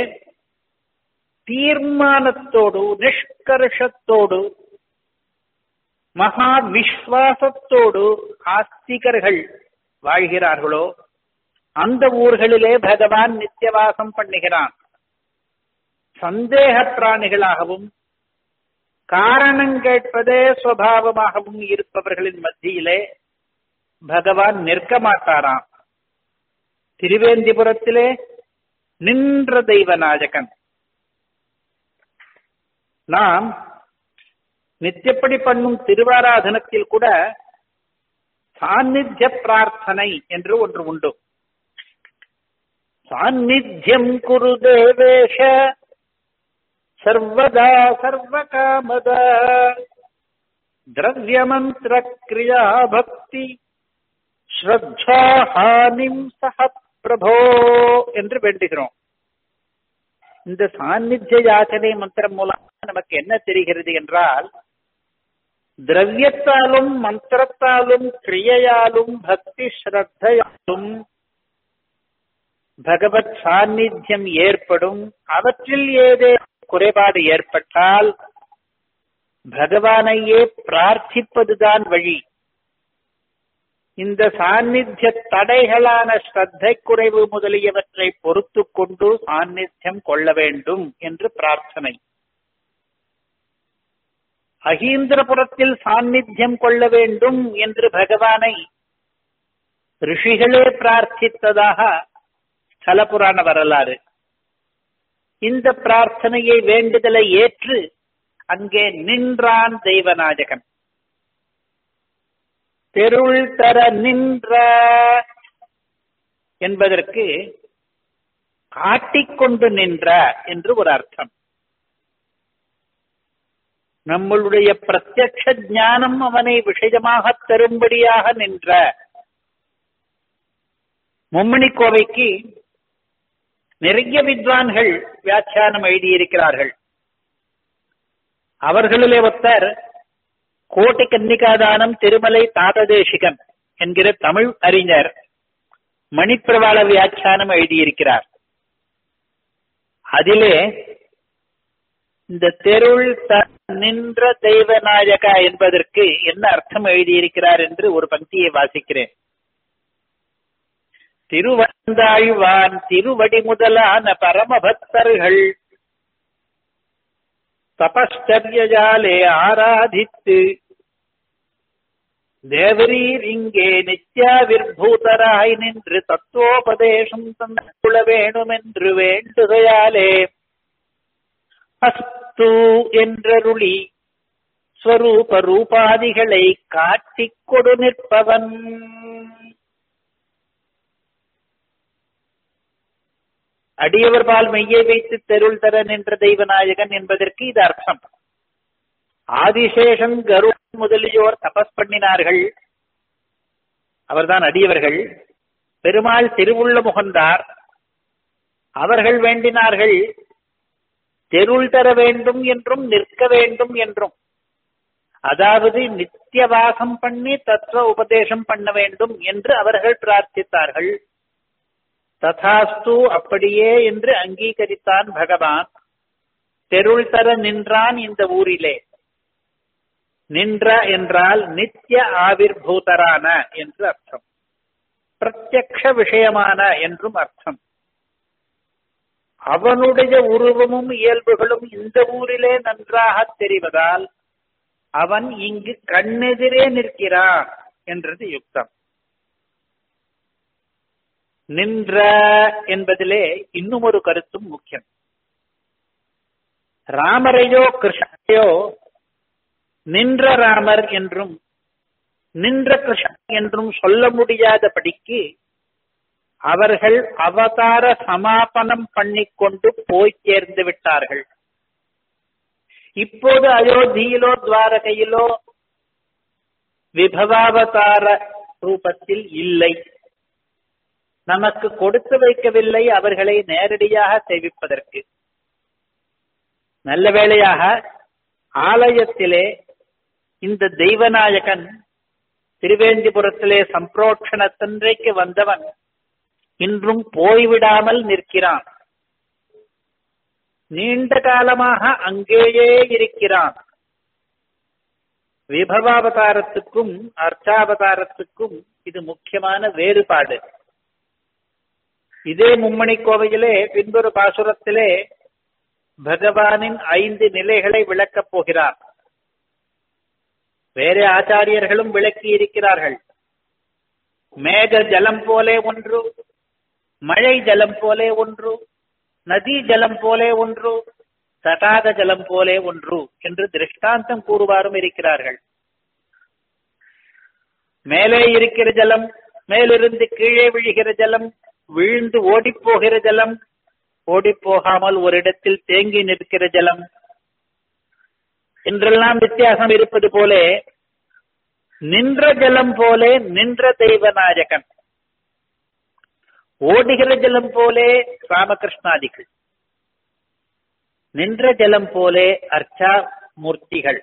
Speaker 1: தீர்மானத்தோடு நிஷ்கர்ஷத்தோடு மகா விஸ்வாசத்தோடு ஆஸ்திகர்கள் வாழ்கிறார்களோ அந்த ஊர்களிலே பகவான் நித்தியவாசம் பண்ணுகிறான் சந்தேக பிராணிகளாகவும் காரணம் கேட்பதே சுவாவமாகவும் இருப்பவர்களின் மத்தியிலே பகவான் நிற்க மாட்டாராம் திருவேந்திபுரத்திலே நின்ற தெய்வநாயகன் நாம் நித்தியப்படி பண்ணும் திருவாராதனத்தில் கூட சாநித்திய பிரார்த்தனை என்று ஒன்று உண்டு சாநித்தியம் குரு தேவேஷ சர்வதா சர்வகாமத திரவியமந்திர கிரியா பக்தி ஸ்ரத்தா ஹானிம் சஹ பிரபோ என்று வேண்டுகிறோம் இந்த சாநித்திய யாச்சனை மந்திரம் மூலம் நமக்கு என்ன தெரிகிறது என்றால் திரவியத்தாலும் மந்திரத்தாலும் கிரியையாலும் பக்தி ஸ்ரத்தையாலும் பகவத் சாநித்தியம் ஏற்படும் அவற்றில் ஏதே குறைபாடு ஏற்பட்டால் பகவானையே பிரார்த்திப்பதுதான் வழி இந்த சாநித்திய தடைகளான ஸ்ரத்தை குறைவு முதலியவற்றை பொறுத்து கொண்டு சாநித்தியம் கொள்ள வேண்டும் என்று பிரார்த்தனை அகீந்திரபுரத்தில் சாநித்தியம் கொள்ள வேண்டும் என்று பகவானை ரிஷிகளே பிரார்த்தித்ததாக ஸ்தல புராண வரலாறு இந்த பிரார்த்தனையை வேண்டுதலை ஏற்று அங்கே நின்றான் தெய்வநாயகன் தெருள் தர நின்ற என்பதற்கு காட்டிக்கொண்டு நின்ற என்று ஒரு அர்த்தம் நம்மளுடைய பிரத்யக்ஷ ஞானம் அவனை விஷயமாக தரும்படியாக நின்ற மும்மணி கோவைக்கு நிறைய வித்வான்கள் வியாக்கியானம் எழுதியிருக்கிறார்கள் அவர்களிலே ஒருத்தர் கோட்டை கன்னிகாதானம் திருமலை தாததேசிகன் என்கிற தமிழ் அறிஞர் மணிப்பிரவாள வியாக்கியானம் எழுதியிருக்கிறார் அதிலே இந்த தெருள் நின்ற தெய்வநாயகா என்பதற்கு என்ன அர்த்தம் எழுதியிருக்கிறார் என்று ஒரு பங்கியை வாசிக்கிறேன் திருவந்தாழ்வான் திருவடி முதலான பரமபக்தர்கள் தபஸ்டர்யாலே ஆராதித்து தேவரீர் இங்கே நித்யாவிர்பூதராய் நின்று தத்துவோபதேசம் தந்துள்ள வேணுமென்று வேண்டுகையாலே அஸ்து என்றருளி ஸ்வரூப ரூபாதிகளை காட்டிக் கொடு நிற்பவன் அடியவர் பால் மெய்யை வைத்து தெருள் தர நின்ற தெய்வநாயகன் என்பதற்கு இது அர்த்தம் ஆதிசேஷன் கருடன் முதலியோர் தபஸ் பண்ணினார்கள் அவர்தான் அடியவர்கள் பெருமாள் திருவுள்ள முகந்தார் அவர்கள் வேண்டினார்கள் தெருள் தர வேண்டும் என்றும் நிற்க வேண்டும் என்றும் அதாவது நித்திய வாசம் பண்ணி தத்துவ உபதேசம் பண்ண வேண்டும் என்று அவர்கள் பிரார்த்தித்தார்கள் ததாஸ்து அப்படியே என்று அங்கீகரித்தான் பகவான் தெருள் தர நின்றான் இந்த ஊரிலே நின்ற என்றால் நித்திய ஆவிர்பூதரான என்று அர்த்தம் பிரத்யக்ஷ விஷயமான என்றும் அர்த்தம் அவனுடைய உருவமும் இயல்புகளும் இந்த ஊரிலே நன்றாக தெரிவதால் அவன் இங்கு கண்ணெதிரே நிற்கிறான் என்றது யுக்தம் நின்ற என்பதிலே இன்னும் ஒரு கருத்தும் முக்கியம் ராமரையோ கிருஷ்ணரையோ நின்ற ராமர் என்றும் நின்ற கிருஷ்ணன் என்றும் சொல்ல முடியாதபடிக்கு அவர்கள் அவதார சமாபனம் பண்ணிக்கொண்டு போய் சேர்ந்து விட்டார்கள் இப்போது அயோத்தியிலோ துவாரகையிலோ விபவாவதார ரூபத்தில் இல்லை நமக்கு கொடுத்து வைக்கவில்லை அவர்களை நேரடியாக சேவிப்பதற்கு நல்ல வேளையாக ஆலயத்திலே இந்த தெய்வநாயகன் திருவேந்திபுரத்திலே சம்பிரோட்சணத்தன்றைக்கு வந்தவன் இன்றும் போய்விடாமல் நிற்கிறான் நீண்ட காலமாக அங்கேயே இருக்கிறான் விபவாவதாரத்துக்கும் அர்ச்சாவதாரத்துக்கும் இது முக்கியமான வேறுபாடு இதே மும்மணி கோவையிலே பின்பொரு பாசுரத்திலே பகவானின் ஐந்து நிலைகளை விளக்கப் போகிறார் வேற ஆச்சாரியர்களும் விளக்கி இருக்கிறார்கள் மேக ஜலம் போலே ஒன்று மழை ஜலம் போலே ஒன்று நதி ஜலம் போலே ஒன்று தடாக ஜலம் போலே ஒன்று என்று திருஷ்டாந்தம் கூறுவாரும் இருக்கிறார்கள் மேலே இருக்கிற ஜலம் மேலிருந்து கீழே விழுகிற ஜலம் விழுந்து ஓடிப்போகிற ஜலம் ஓடிப்போகாமல் ஒரு இடத்தில் தேங்கி நிற்கிற ஜலம் என்றெல்லாம் வித்தியாசம் இருப்பது போலே நின்ற ஜலம் போலே நின்ற தெய்வநாயகன் ஓடுகிற ஜலம் போலே ராமகிருஷ்ணாதிகள் நின்ற ஜலம் போலே அர்ச்சா மூர்த்திகள்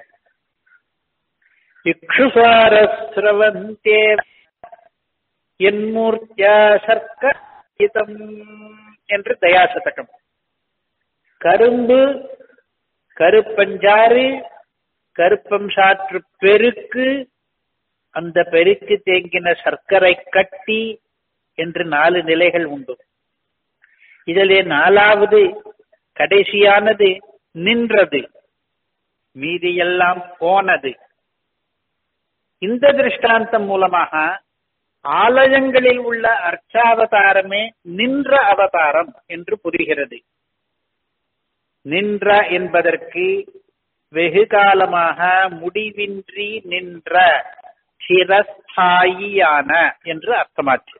Speaker 1: இக்ஷுசாரஸ்ரவந்தே என் மூர்த்தியா சர்க்கம் என்று தயாசதகம் கரும்பு கருப்பஞ்சாறு கருப்பம் சாற்று பெருக்கு அந்த பெருக்கு தேங்கின சர்க்கரை கட்டி என்று நாலு நிலைகள் உண்டு இதிலே நாலாவது கடைசியானது நின்றது மீதியெல்லாம் போனது இந்த திருஷ்டாந்தம் மூலமாக ஆலயங்களில் உள்ள அர்ச்சாவதாரமே நின்ற அவதாரம் என்று புரிகிறது நின்ற என்பதற்கு வெகு காலமாக முடிவின்றி நின்ற சிரஸ்தாயியான என்று அர்த்தமாச்சு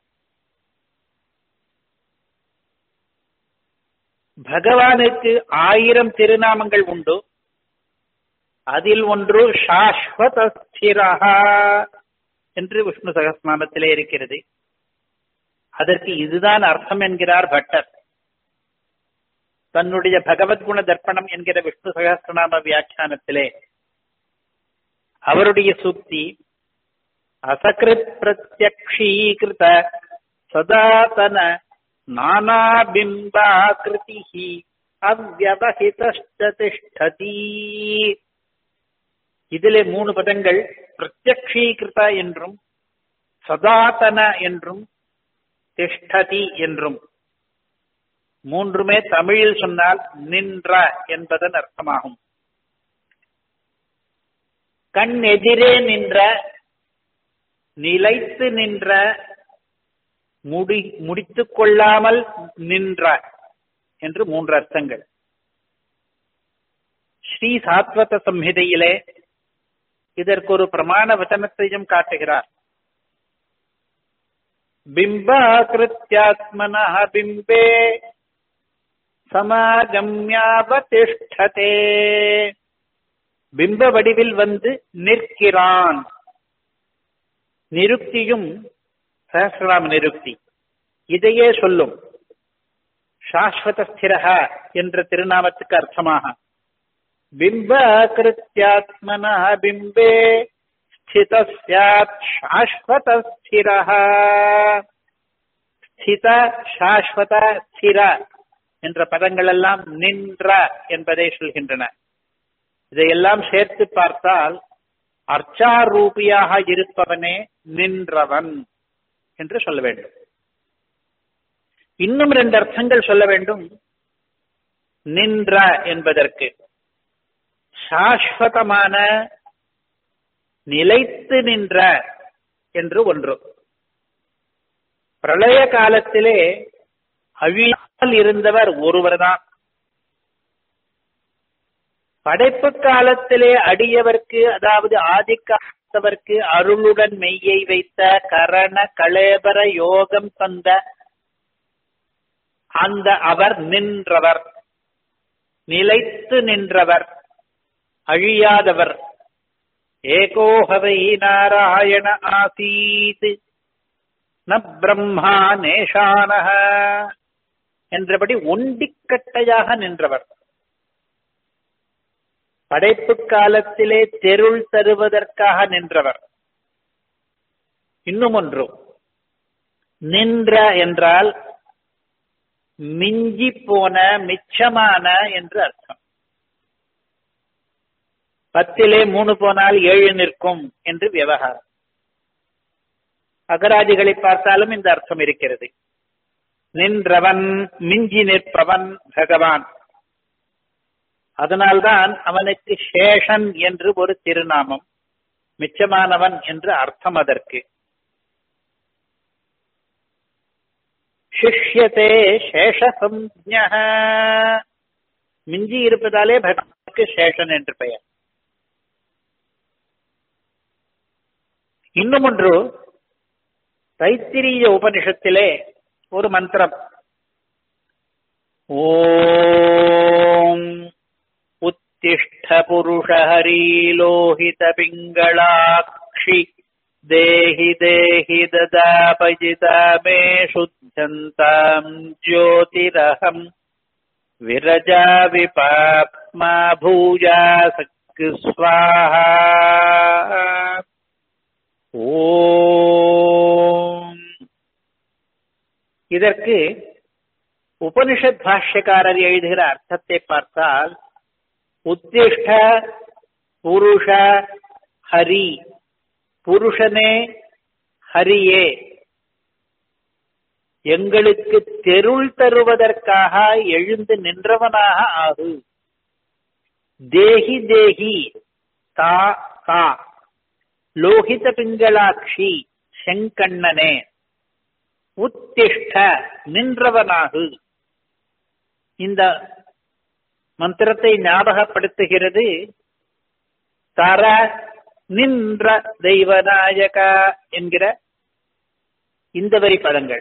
Speaker 1: பகவானுக்கு ஆயிரம் திருநாமங்கள் உண்டு அதில் ஒன்று சாஸ்வதஸ்திரஹா என்று விஷ்ணு சகஸ்நாமத்திலே இருக்கிறது அதற்கு இதுதான் அர்த்தம் என்கிறார் பட்டர் தன்னுடைய பகவத்குண தர்ப்பணம் என்கிற விஷ்ணு சகஸ்திரநாம வியாக்கியானத்திலே அவருடைய சூக்தி அசகிருத் பிரத்யக்ஷீகிருத சதாதன நானாபிம்பாகிருதி அவ்வவஹிதஷ்டதிஷ்டதி இதிலே மூணு பதங்கள் பிரத்யக்ஷீகிருத என்றும் சதாதன என்றும் திஷ்டதி என்றும் மூன்றுமே தமிழில் சொன்னால் நின்ற என்பதன் அர்த்தமாகும் கண் எதிரே நின்ற நிலைத்து நின்ற முடி முடித்துக் கொள்ளாமல் நின்ற என்று மூன்று அர்த்தங்கள் ஸ்ரீ சாத்வத சம்ஹிதையிலே இதற்கு ஒரு பிரமாண வச்சனத்தையும் காட்டுகிறார் பிம்பாக்கிருத்தியாத்மன பிம்பே சமாகம்யாவதிஷ்டதே பிம்ப வடிவில் வந்து நிற்கிறான் நிருக்தியும் சஹசிரநாம நிருக்தி இதையே சொல்லும் சாஸ்வத ஸ்திரக என்ற திருநாமத்துக்கு அர்த்தமாக பிம்பாக்கிருத்தியாத்மன பிம்பே ஸ்தித சாத் சாஸ்வத ஸ்திரः ஸ்தித சாஸ்வத ஸ்திர என்ற பதங்கள் எல்லாம் நின்ற என்பதை சொல்கின்றன இதையெல்லாம் சேர்த்து பார்த்தால் அர்ச்சாரூபியாக இருப்பவனே நின்றவன் என்று சொல்ல வேண்டும் இன்னும் ரெண்டு அர்த்தங்கள் சொல்ல வேண்டும் நின்ற என்பதற்கு சாஸ்வதமான நிலைத்து நின்ற என்று ஒன்று பிரளய காலத்திலே அழியாமல் இருந்தவர் ஒருவர்தான் படைப்பு காலத்திலே அடியவர்க்கு அதாவது ஆதிக்காத்தவர்க்கு அருளுடன் மெய்யை வைத்த கரண களேபர யோகம் தந்த அந்த அவர் நின்றவர் நிலைத்து நின்றவர் அழியாதவர் ஏகோஹவை நாராயண ஆசீத் ந பிரம்மா நேஷானக என்றபடி ஒண்டிக்கட்டையாக நின்றவர் படைப்பு காலத்திலே தெருள் தருவதற்காக நின்றவர் இன்னும் ஒன்று நின்ற என்றால் மிஞ்சி போன மிச்சமான என்று அர்த்தம் பத்திலே மூணு போனால் ஏழு நிற்கும் என்று விவகாரம் அகராதிகளை பார்த்தாலும் இந்த அர்த்தம் இருக்கிறது நின்றவன் மிஞ்சி நிற்பவன் பகவான் அதனால்தான் அவனுக்கு சேஷன் என்று ஒரு திருநாமம் மிச்சமானவன் என்று அர்த்தம் அதற்கு சிஷ்யத்தே சேஷசம்ஞ மிஞ்சி இருப்பதாலே பகவானுக்கு சேஷன் என்று பெயர் இன்னும் ஒன்று தைத்திரிய உபனிஷத்திலே ஒரு மந்திரம் ஓம் உத்திஷ்ட புருஷ ஹரீலோஹித பிங்களாட்சி தேஹி தேஹி ததாபஜிதா மே சுத்தந்தாம் ஜோதிரகம் விரஜா விபாப்மா பூஜா சக்கு ஸ்வாஹா ஓம் இதற்கு உபனிஷத் பாஷ்யக்காரர் எழுதுகிற அர்த்தத்தை பார்த்தால் உத்திஷ்ட புருஷ ஹரி புருஷனே ஹரியே எங்களுக்கு தெருள் தருவதற்காக எழுந்து நின்றவனாக ஆகு தேகி தேகி தா தா லோகித பிங்களாட்சி செங்கண்ணனே உத்திஷ்ட நின்றவனாகு இந்த மந்திரத்தை ஞாபகப்படுத்துகிறது தர நின்ற தெய்வநாயகா என்கிற இந்த வரி பதங்கள்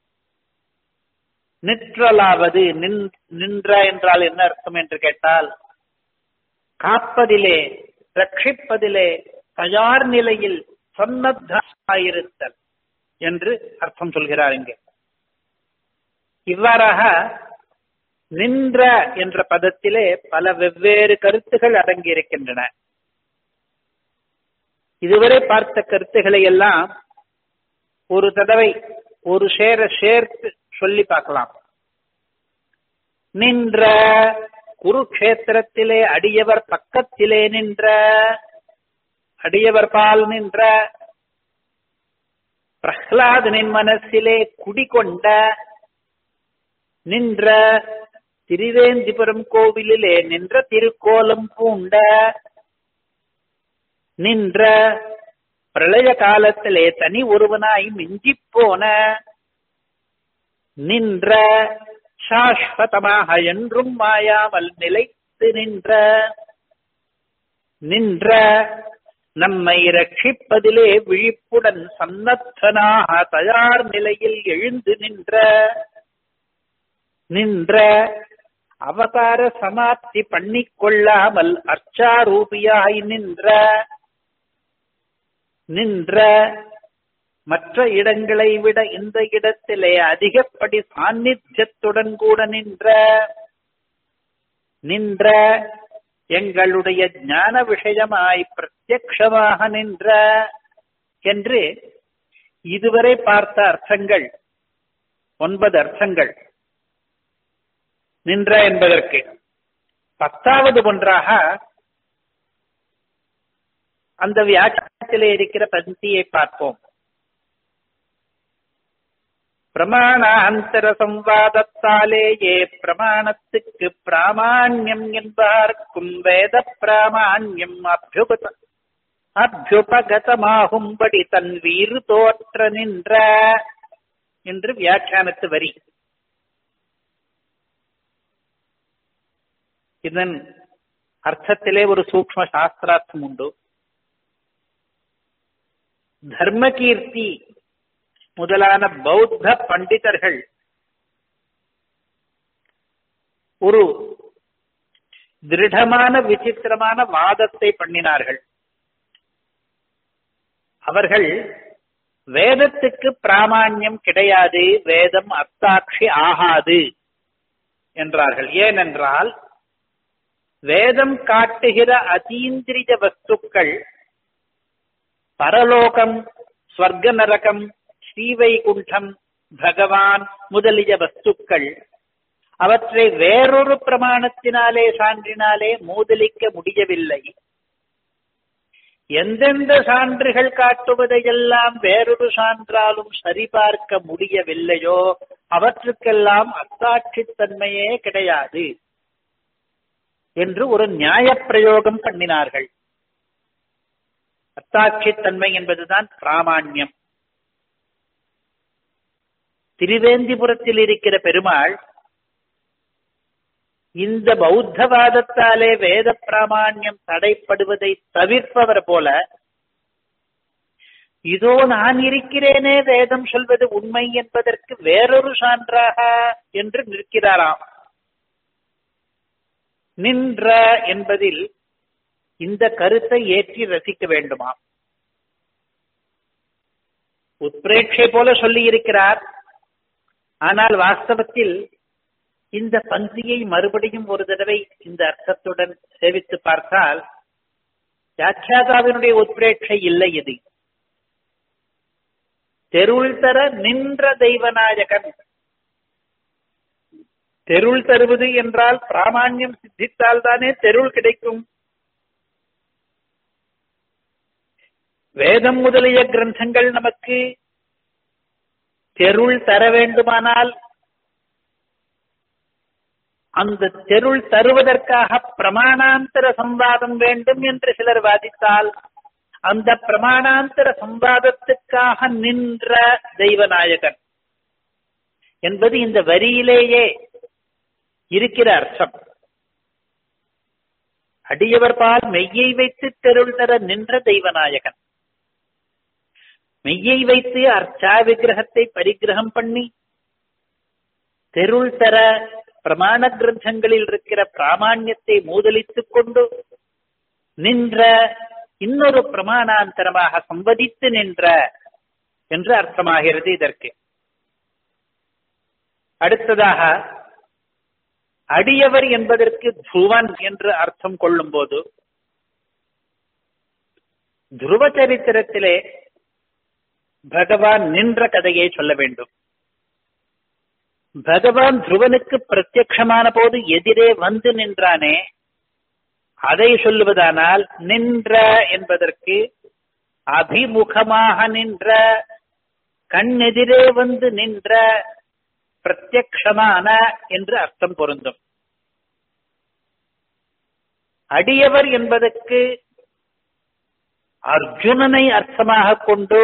Speaker 1: நிற்றலாவது நின்ற என்றால் என்ன அர்த்தம் என்று கேட்டால் காப்பதிலே ரட்சிப்பதிலே தயார் நிலையில் சன்னத்தாயிருத்தல் என்று அர்த்தம் சொல்கிறார் இங்கே இவ்வாறாக நின்ற என்ற பதத்திலே பல வெவ்வேறு கருத்துகள் அடங்கியிருக்கின்றன இதுவரை பார்த்த கருத்துக்களை எல்லாம் ஒரு தடவை ஒரு சேர சேர்த்து சொல்லி பார்க்கலாம் நின்ற குருக்ஷேத்திரத்திலே அடியவர் பக்கத்திலே நின்ற அடியவர் பால் நின்ற பிரஹ்லாதனின் மனசிலே குடிகொண்ட நின்ற திருவேந்திபுரம் கோவிலிலே நின்ற திருக்கோலம் பூண்ட நின்ற பிரளய காலத்திலே தனி ஒருவனாய் மிஞ்சிப் போன நின்ற சாஸ்வதமாக என்றும் மாயாமல் நிலைத்து நின்ற நின்ற நம்மை ரட்சிப்பதிலே விழிப்புடன் சன்னத்தனாக தயார் நிலையில் எழுந்து நின்ற நின்ற அவதார சமாப்தி பண்ணிக்கொள்ளாமல் அர்ச்சாரூபியாய் நின்ற நின்ற மற்ற இடங்களை விட இந்த இடத்திலே அதிகப்படி சாநித்தியத்துடன் கூட நின்ற நின்ற எங்களுடைய ஞான விஷயமாய் பிரத்யக்ஷமாக நின்ற என்று இதுவரை பார்த்த அர்த்தங்கள் ஒன்பது அர்த்தங்கள் நின்ற என்பதற்கு பத்தாவது ஒன்றாக அந்த வியாக்கியத்திலே இருக்கிற பந்தியை பார்ப்போம் பிரமாணாந்தர சம்வாதத்தாலேயே பிரமாணத்துக்கு பிராமான்யம் என்பார்க்கும் வேத பிராமான்யம் அபியுபத அபியுபகதமாகும்படி தன் வீறு தோற்ற நின்ற என்று வியாக்கியானத்து வரி இதன் அர்த்தத்திலே ஒரு சூக்ம சாஸ்திரார்த்தம் உண்டு தர்மகீர்த்தி முதலான பௌத்த பண்டிதர்கள் ஒரு திருடமான விசித்திரமான வாதத்தை பண்ணினார்கள் அவர்கள் வேதத்துக்கு பிராமான்யம் கிடையாது வேதம் அத்தாட்சி ஆகாது என்றார்கள் ஏனென்றால் வேதம் காட்டுகிற அதீந்திரிய வஸ்துக்கள் பரலோகம் ஸ்வர்க நரகம் ஸ்ரீவைகுண்டம் பகவான் முதலிய வஸ்துக்கள் அவற்றை வேறொரு பிரமாணத்தினாலே சான்றினாலே மூதலிக்க முடியவில்லை எந்தெந்த சான்றுகள் காட்டுவதையெல்லாம் வேறொரு சான்றாலும் சரிபார்க்க முடியவில்லையோ அவற்றுக்கெல்லாம் அத்தாட்சித்தன்மையே கிடையாது என்று ஒரு நியாய பிரயோகம் பண்ணினார்கள் அத்தாட்சித்தன்மை என்பதுதான் பிராமான்யம் திருவேந்திபுரத்தில் இருக்கிற பெருமாள் இந்த பௌத்தவாதத்தாலே வேத பிராமான்யம் தடைப்படுவதை தவிர்ப்பவர் போல இதோ நான் இருக்கிறேனே வேதம் சொல்வது உண்மை என்பதற்கு வேறொரு சான்றாக என்று நிற்கிறாராம் நின்ற என்பதில் இந்த கருத்தை ஏற்றி ரசிக்க வேண்டுமா உத்பிரேட்சை போல சொல்லி இருக்கிறார் ஆனால் வாஸ்தவத்தில் இந்த பந்தியை மறுபடியும் ஒரு தடவை இந்த அர்த்தத்துடன் சேவித்து பார்த்தால் வியாக்கியாதாவினுடைய உத்பிரேட்சை இல்லை இது தெருள் தர நின்ற தெய்வநாயகன் தெருள் தருவது என்றால் பிராமான்யம் சித்தித்தால் தானே தெருள் கிடைக்கும் வேதம் முதலிய கிரந்தங்கள் நமக்கு தெருள் தர வேண்டுமானால் அந்த தெருள் தருவதற்காக பிரமாணாந்தர சம்வாதம் வேண்டும் என்று சிலர் வாதித்தால் அந்த பிரமாணாந்தர சம்வாதத்துக்காக நின்ற தெய்வநாயகன் என்பது இந்த வரியிலேயே இருக்கிற அர்த்தம் அடியவர் பால் மெய்யை வைத்து தெருள் தர நின்ற தெய்வநாயகன் மெய்யை வைத்து அர்ச்சா விக்கிரகத்தை பரிகிரகம் பண்ணி தெருள் தர பிரமாண கிரந்தங்களில் இருக்கிற பிராமான்யத்தை மூதலித்துக் கொண்டு நின்ற இன்னொரு பிரமாணாந்தரமாக சம்பதித்து நின்ற என்று அர்த்தமாகிறது இதற்கு அடுத்ததாக அடியவர் என்பதற்கு துருவன் என்று அர்த்தம் கொள்ளும் போது துருவ சரித்திரத்திலே பகவான் நின்ற கதையை சொல்ல வேண்டும் பகவான் துருவனுக்கு பிரத்யக்ஷமான போது எதிரே வந்து நின்றானே அதை சொல்லுவதானால் நின்ற என்பதற்கு அபிமுகமாக நின்ற கண்ணெதிரே வந்து நின்ற பிரத்யக்ஷமான என்று அர்த்தம் பொருந்தும் அடியவர் என்பதற்கு அர்ஜுனனை அர்த்தமாக கொண்டு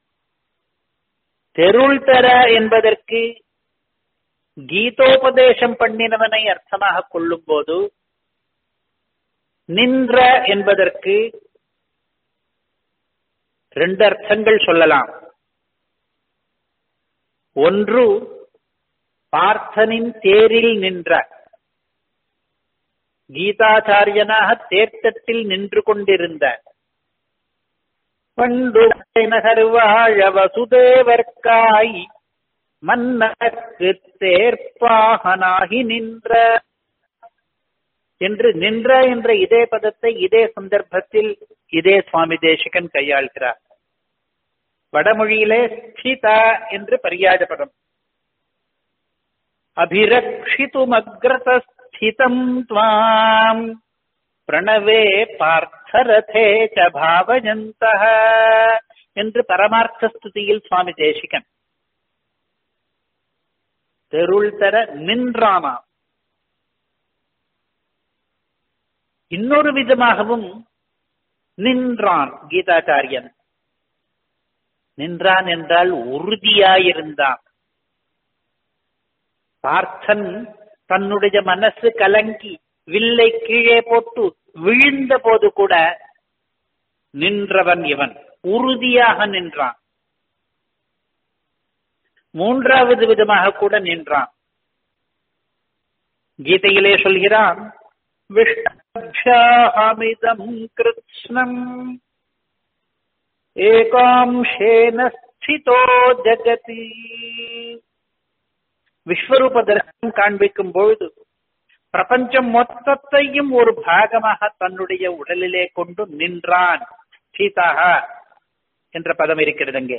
Speaker 1: தெருள் தர என்பதற்கு கீதோபதேசம் பண்ணினவனை அர்த்தமாக கொள்ளும் போது நின்ற என்பதற்கு ரெண்டு அர்த்தங்கள் சொல்லலாம் ஒன்று பார்த்தனின் தேரில் நின்ற கீதாச்சாரியனாக தேர்த்தத்தில் நின்று கொண்டிருந்த பண்டு நகர்வாழ வசுதேவர்க்காய் மன்னருக்கு தேர்ப்பாகனாகி நின்ற என்று நின்ற என்ற இதே பதத்தை இதே சந்தர்ப்பத்தில் இதே சுவாமி தேசிகன் கையாள்கிறார் வடமொழியிலே ஸ்திதா என்று பரியாஜ பதம் அபிரக்ஷிதுமக்ரதஸ்திதம் துவாம் பிரணவே பார்த்தரதே ச பாவஜந்த என்று பரமார்த்த ஸ்துதியில் சுவாமி தேசிகன் தெருள் தர நின்றானாம் இன்னொரு விதமாகவும் நின்றான் கீதாச்சாரியன் நின்றான் என்றால் உறுதியாயிருந்தான் பார்த்தன் தன்னுடைய மனசு கலங்கி வில்லை கீழே போட்டு விழுந்த போது கூட நின்றவன் இவன் உறுதியாக நின்றான் மூன்றாவது விதமாக கூட நின்றான் கீதையிலே சொல்கிறான் விஷ்ணாமிதம் கிருஷ்ணம் ஏகாம்சேன ஸ்திதோ ஜகதி விஸ்வரூப தரிசனம் காண்பிக்கும் பொழுது பிரபஞ்சம் மொத்தத்தையும் ஒரு பாகமாக தன்னுடைய உடலிலே கொண்டு நின்றான் சீதாக என்ற பதம் இருக்கிறது அங்கே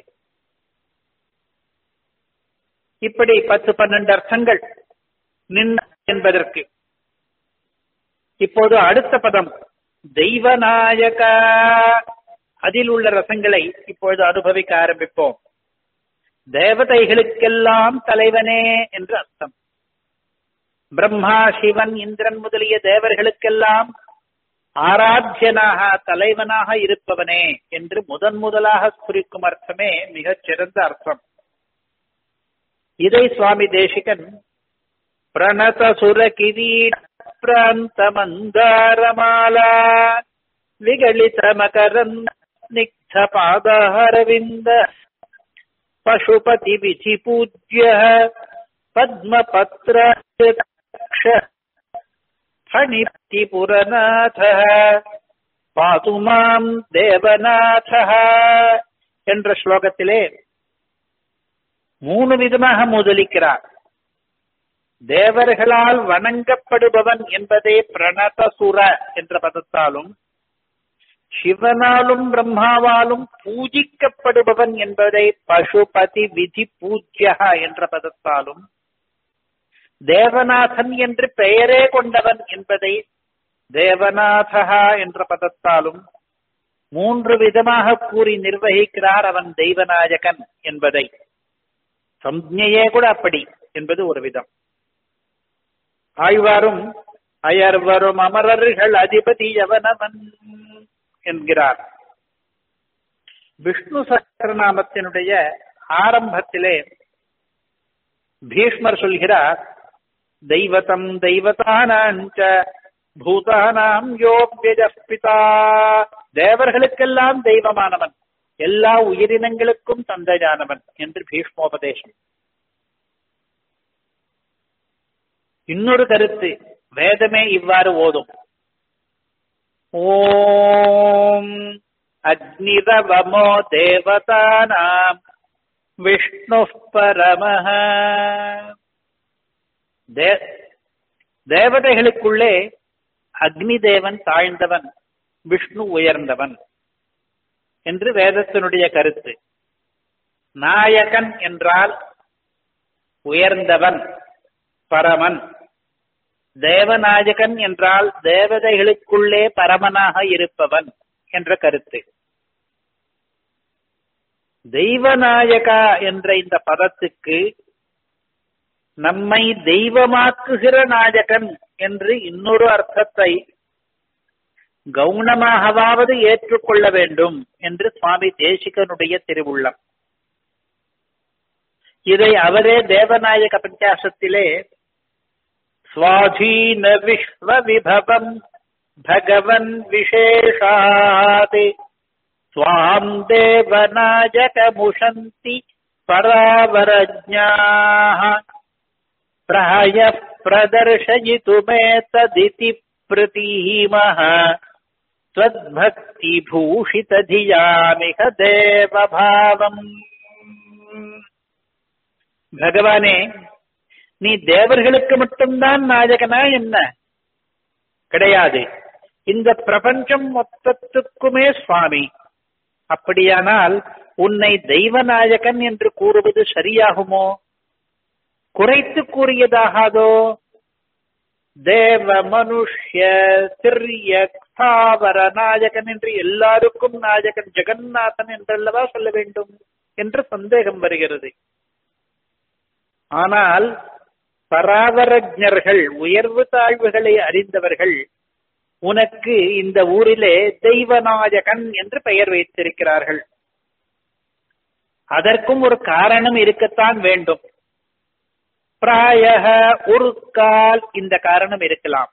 Speaker 1: இப்படி பத்து பன்னெண்டு அர்த்தங்கள் நின்ற என்பதற்கு இப்போது அடுத்த பதம் தெய்வநாயக அதில் உள்ள ரசங்களை இப்பொழுது அனுபவிக்க ஆரம்பிப்போம் தேவதைகளுக்கெல்லாம் தலைவனே என்று அர்த்தம் பிரம்மா சிவன் இந்திரன் முதலிய தேவர்களுக்கெல்லாம் ஆராத்தியனாக தலைவனாக இருப்பவனே என்று முதன் முதலாக குறிக்கும் அர்த்தமே மிகச் சிறந்த அர்த்தம் இதை சுவாமி தேசிகன் பிரணத சுர கிரீட பிராந்த மந்தாரமாலா விகலித மகரன் ஸ்னிக்த பாதஹரவிந்த பசுபதி விதி பூஜ்ய பத்மபத்ர ஃபணிப்தி புரநாத பாது மாம் தேவநாத என்ற ஸ்லோகத்திலே மூணு விதமாக முதலிக்கிறார் தேவர்களால் வணங்கப்படுபவன் என்பதே பிரணதசுர என்ற பதத்தாலும் சிவனாலும் பிரம்மாவாலும் பூஜிக்கப்படுபவன் என்பதை பசுபதி விதி பூஜ்யா என்ற பதத்தாலும் தேவநாதன் என்று பெயரே கொண்டவன் என்பதை தேவநாதகா என்ற பதத்தாலும் மூன்று விதமாக கூறி நிர்வகிக்கிறார் அவன் தெய்வநாயகன் என்பதை சம்ஞையே கூட அப்படி என்பது ஒரு விதம் ஆழ்வாரும் அயர்வரும் அமரர்கள் அதிபதி எவனவன் என்கிறார் விஷ்ணு சஹஸ்ரநாமத்தினுடைய ஆரம்பத்திலே பீஷ்மர் சொல்கிறார் தெய்வதம் தெய்வதானாஞ்ச பூதானாம் யோபியஜஸ்பிதா தேவர்களுக்கெல்லாம் தெய்வமானவன் எல்லா உயிரினங்களுக்கும் தந்தையானவன் என்று பீஷ்மோபதேசம் இன்னொரு கருத்து வேதமே இவ்வாறு ஓதும் ஓம் அக்னிரவமோ தேவதானாம் விஷ்ணு பரமஹ தேவதைகளுக்குள்ளே அக்னி தேவன் தாழ்ந்தவன் விஷ்ணு உயர்ந்தவன் என்று வேதத்தினுடைய கருத்து நாயகன் என்றால் உயர்ந்தவன் பரமன் தேவநாயகன் என்றால் தேவதைகளுக்குள்ளே பரமனாக இருப்பவன் என்ற கருத்து தெய்வநாயகா என்ற இந்த பதத்துக்கு நம்மை தெய்வமாக்குகிற நாயகன் என்று இன்னொரு அர்த்தத்தை கவுனமாகவாவது ஏற்றுக்கொள்ள வேண்டும் என்று சுவாமி தேசிகனுடைய திருவுள்ளம் இதை அவரே தேவநாயக பஞ்சாசத்திலே சுவாதீன விஸ்வ விபவம் பகவன் விசேஷாதே ஸ்வாம் தேவநாயகமுஷந்தி பராவரஜ்ஞாः प्राय प्रदर्शयितुमेतदिति प्रतीमः त्वद्भक्तिभूषितधियामिह தேவபாவம் பகவானே நீ தேவர்களுக்கு மட்டும்தான் நாயகனா என்ன கிடையாது இந்த பிரபஞ்சம் மொத்தத்துக்குமே சுவாமி அப்படியானால் உன்னை தெய்வநாயகன் என்று கூறுவது சரியாகுமோ குறைத்து கூறியதாகாதோ தேவ மனுஷ்ய சிறிய ஸ்தாவர நாயகன் என்று எல்லாருக்கும் நாயகன் ஜெகநாதன் என்றல்லவா சொல்ல வேண்டும் என்று சந்தேகம் வருகிறது ஆனால் பராவரஜர்கள் உயர்வு தாழ்வுகளை அறிந்தவர்கள் உனக்கு இந்த ஊரிலே தெய்வநாயகன் என்று பெயர் வைத்திருக்கிறார்கள் அதற்கும் ஒரு காரணம் இருக்கத்தான் வேண்டும் பிராய ஒரு கால் இந்த காரணம் இருக்கலாம்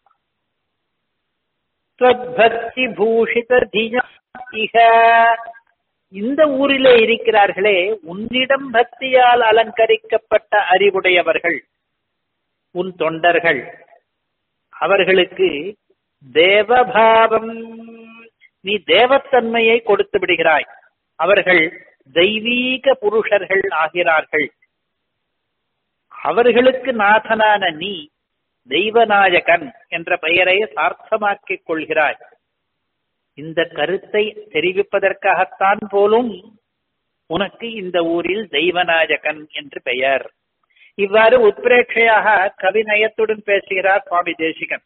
Speaker 1: பக்தி பூஷித இக இந்த ஊரிலே இருக்கிறார்களே உன்னிடம் பக்தியால் அலங்கரிக்கப்பட்ட அறிவுடையவர்கள் உன் தொண்டர்கள் அவர்களுக்கு தேவபாவம் நீ தேவத்தன்மையை கொடுத்து விடுகிறாய் அவர்கள் தெய்வீக புருஷர்கள் ஆகிறார்கள் அவர்களுக்கு நாதனான நீ தெய்வநாயகன் என்ற பெயரை சார்த்தமாக்கிக் கொள்கிறாய் இந்த கருத்தை தெரிவிப்பதற்காகத்தான் போலும் உனக்கு இந்த ஊரில் தெய்வநாயகன் என்று பெயர் இவ்வாறு உத்பிரேட்சையாக கவிநயத்துடன் பேசுகிறார் சுவாமி தேசிகன்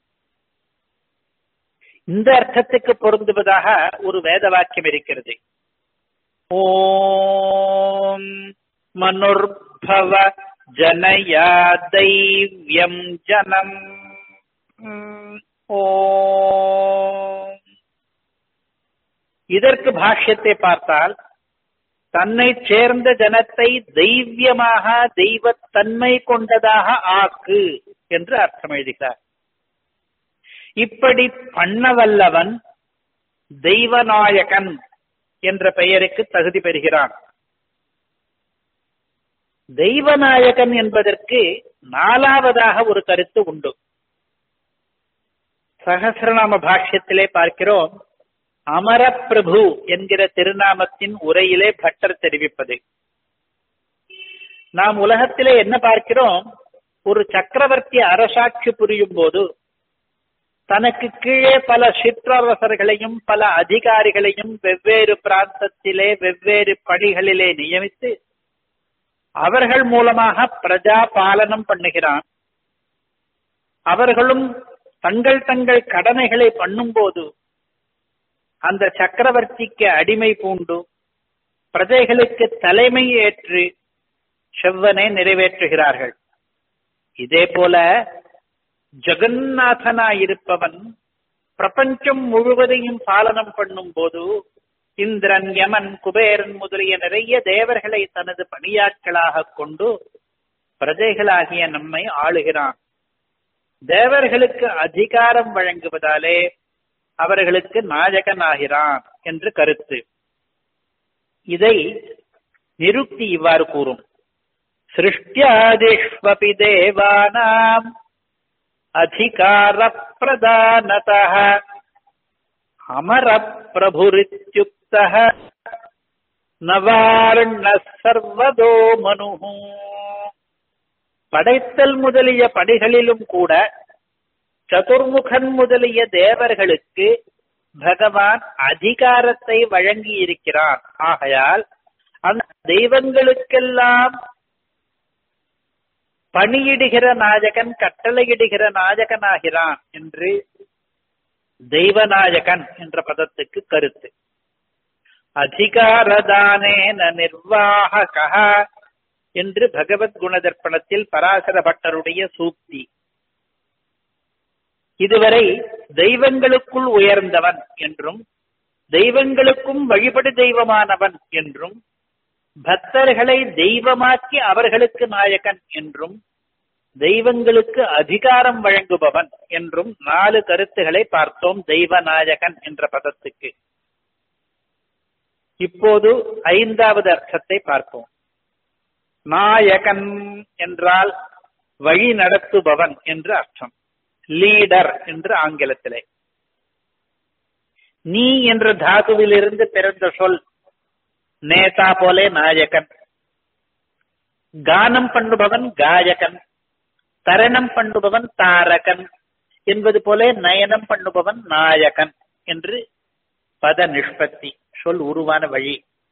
Speaker 1: இந்த அர்த்தத்துக்கு பொருந்துவதாக ஒரு வேத வாக்கியம் இருக்கிறது ஓம் மனுர்பவ ஜனயா தைவ்யம் ஜனம் ஓம் இதற்கு பாஷ்யத்தை பார்த்தால் தன்னை சேர்ந்த ஜனத்தை தெய்வியமாக தெய்வத்தன்மை கொண்டதாக ஆக்கு என்று அர்த்தம் எழுதுகிறார் இப்படி பண்ணவல்லவன் தெய்வநாயகன் என்ற பெயருக்கு தகுதி பெறுகிறான் தெய்வநாயகன் என்பதற்கு நாலாவதாக ஒரு கருத்து உண்டு சகசிரநாம பாஷ்யத்திலே பார்க்கிறோம் அமரப்பிரபு என்கிற திருநாமத்தின் உரையிலே பட்டர் தெரிவிப்பது நாம் உலகத்திலே என்ன பார்க்கிறோம் ஒரு சக்கரவர்த்தி அரசாட்சி புரியும் போது தனக்கு கீழே பல சிற்றரசர்களையும் பல அதிகாரிகளையும் வெவ்வேறு பிராந்தத்திலே வெவ்வேறு பணிகளிலே நியமித்து அவர்கள் மூலமாக பிரஜா பாலனம் பண்ணுகிறான் அவர்களும் தங்கள் தங்கள் கடமைகளை பண்ணும்போது அந்த சக்கரவர்த்திக்கு அடிமை பூண்டு பிரஜைகளுக்கு தலைமை ஏற்று செவ்வனை நிறைவேற்றுகிறார்கள் இதே போல ஜெகநாதனாயிருப்பவன் பிரபஞ்சம் முழுவதையும் பாலனம் பண்ணும் போது இந்திரன் யமன் குபேரன் முதலிய நிறைய தேவர்களை தனது பணியாட்களாக கொண்டு பிரஜைகளாகிய நம்மை ஆளுகிறான் தேவர்களுக்கு அதிகாரம் வழங்குவதாலே அவர்களுக்கு நாயகன் ஆகிறான் என்று கருத்து இதை நிருக்தி இவ்வாறு கூறும் சிருஷ்டியாதிஷ்வபி தேவானாம் அதிகார பிரதானத அமர பிரபுரித்யுக்த நவார்ண சர்வதோ மனு படைத்தல் முதலிய பணிகளிலும் கூட சதுர்முகன் முதலிய தேவர்களுக்கு பகவான் அதிகாரத்தை வழங்கி இருக்கிறான் ஆகையால் அந்த தெய்வங்களுக்கெல்லாம் பணியிடுகிற நாயகன் கட்டளையிடுகிற நாயகனாகிறான் என்று தெய்வநாயகன் என்ற பதத்துக்கு கருத்து அதிகாரதானேன நிர்வாக என்று பகவத் குணதர்ப்பணத்தில் பராசர பட்டருடைய சூக்தி இதுவரை தெய்வங்களுக்குள் உயர்ந்தவன் என்றும் தெய்வங்களுக்கும் வழிபடு தெய்வமானவன் என்றும் பக்தர்களை தெய்வமாக்கி அவர்களுக்கு நாயகன் என்றும் தெய்வங்களுக்கு அதிகாரம் வழங்குபவன் என்றும் நாலு கருத்துகளை பார்த்தோம் தெய்வநாயகன் என்ற பதத்துக்கு இப்போது ஐந்தாவது அர்த்தத்தை பார்ப்போம் நாயகன் என்றால் வழி நடத்துபவன் என்று அர்த்தம் லீடர் என்று ஆங்கிலத்திலே நீ என்ற தாதுவிலிருந்து பிறந்த சொல் நேதா போலே நாயகன் கானம் பண்ணுபவன் காயகன் தரணம் பண்ணுபவன் தாரகன் என்பது போல நயனம் பண்ணுபவன் நாயகன் என்று பத நிஷ்பத்தி சொல் உருவான வழி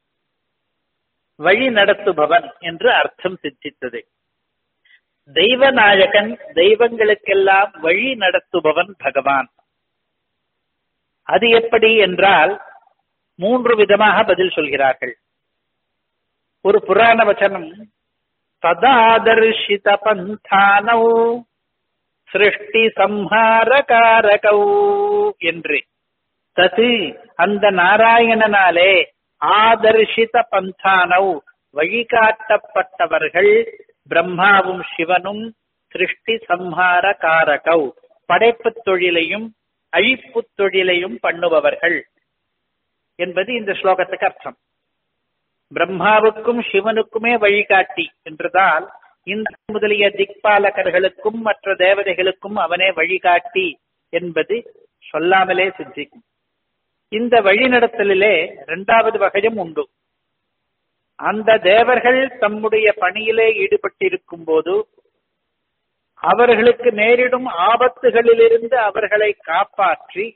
Speaker 1: வழி நடத்துபவன் என்று அர்த்தம் சித்தித்தது தெய்வநாயகன் தெய்வங்களுக்கெல்லாம் வழி நடத்துபவன் பகவான் அது எப்படி என்றால் மூன்று விதமாக பதில் சொல்கிறார்கள் ஒரு புராண வச்சனம் ததாதர்ஷித பந்தானௌ சிருஷ்டி சம்ஹாரகாரகௌ என்று தது அந்த நாராயணனாலே ஆதர்ஷித பந்தானௌ வழிகாட்டப்பட்டவர்கள் பிரம்மாவும் சிவனும் சிருஷ்டி சம்ஹார காரகௌ படைப்பு தொழிலையும் அழிப்பு தொழிலையும் பண்ணுபவர்கள் என்பது இந்த ஸ்லோகத்துக்கு அர்த்தம் பிரம்மாவுக்கும் சிவனுக்குமே வழிகாட்டி என்றதால் இந்த முதலிய திக்பாலகர்களுக்கும் மற்ற தேவதைகளுக்கும் அவனே வழிகாட்டி என்பது சொல்லாமலே சித்திக்கும் இந்த வழிநடத்தலிலே இரண்டாவது வகையும் உண்டு அந்த தேவர்கள் தம்முடைய பணியிலே ஈடுபட்டிருக்கும் போது அவர்களுக்கு நேரிடும் ஆபத்துகளிலிருந்து அவர்களை காப்பாற்றி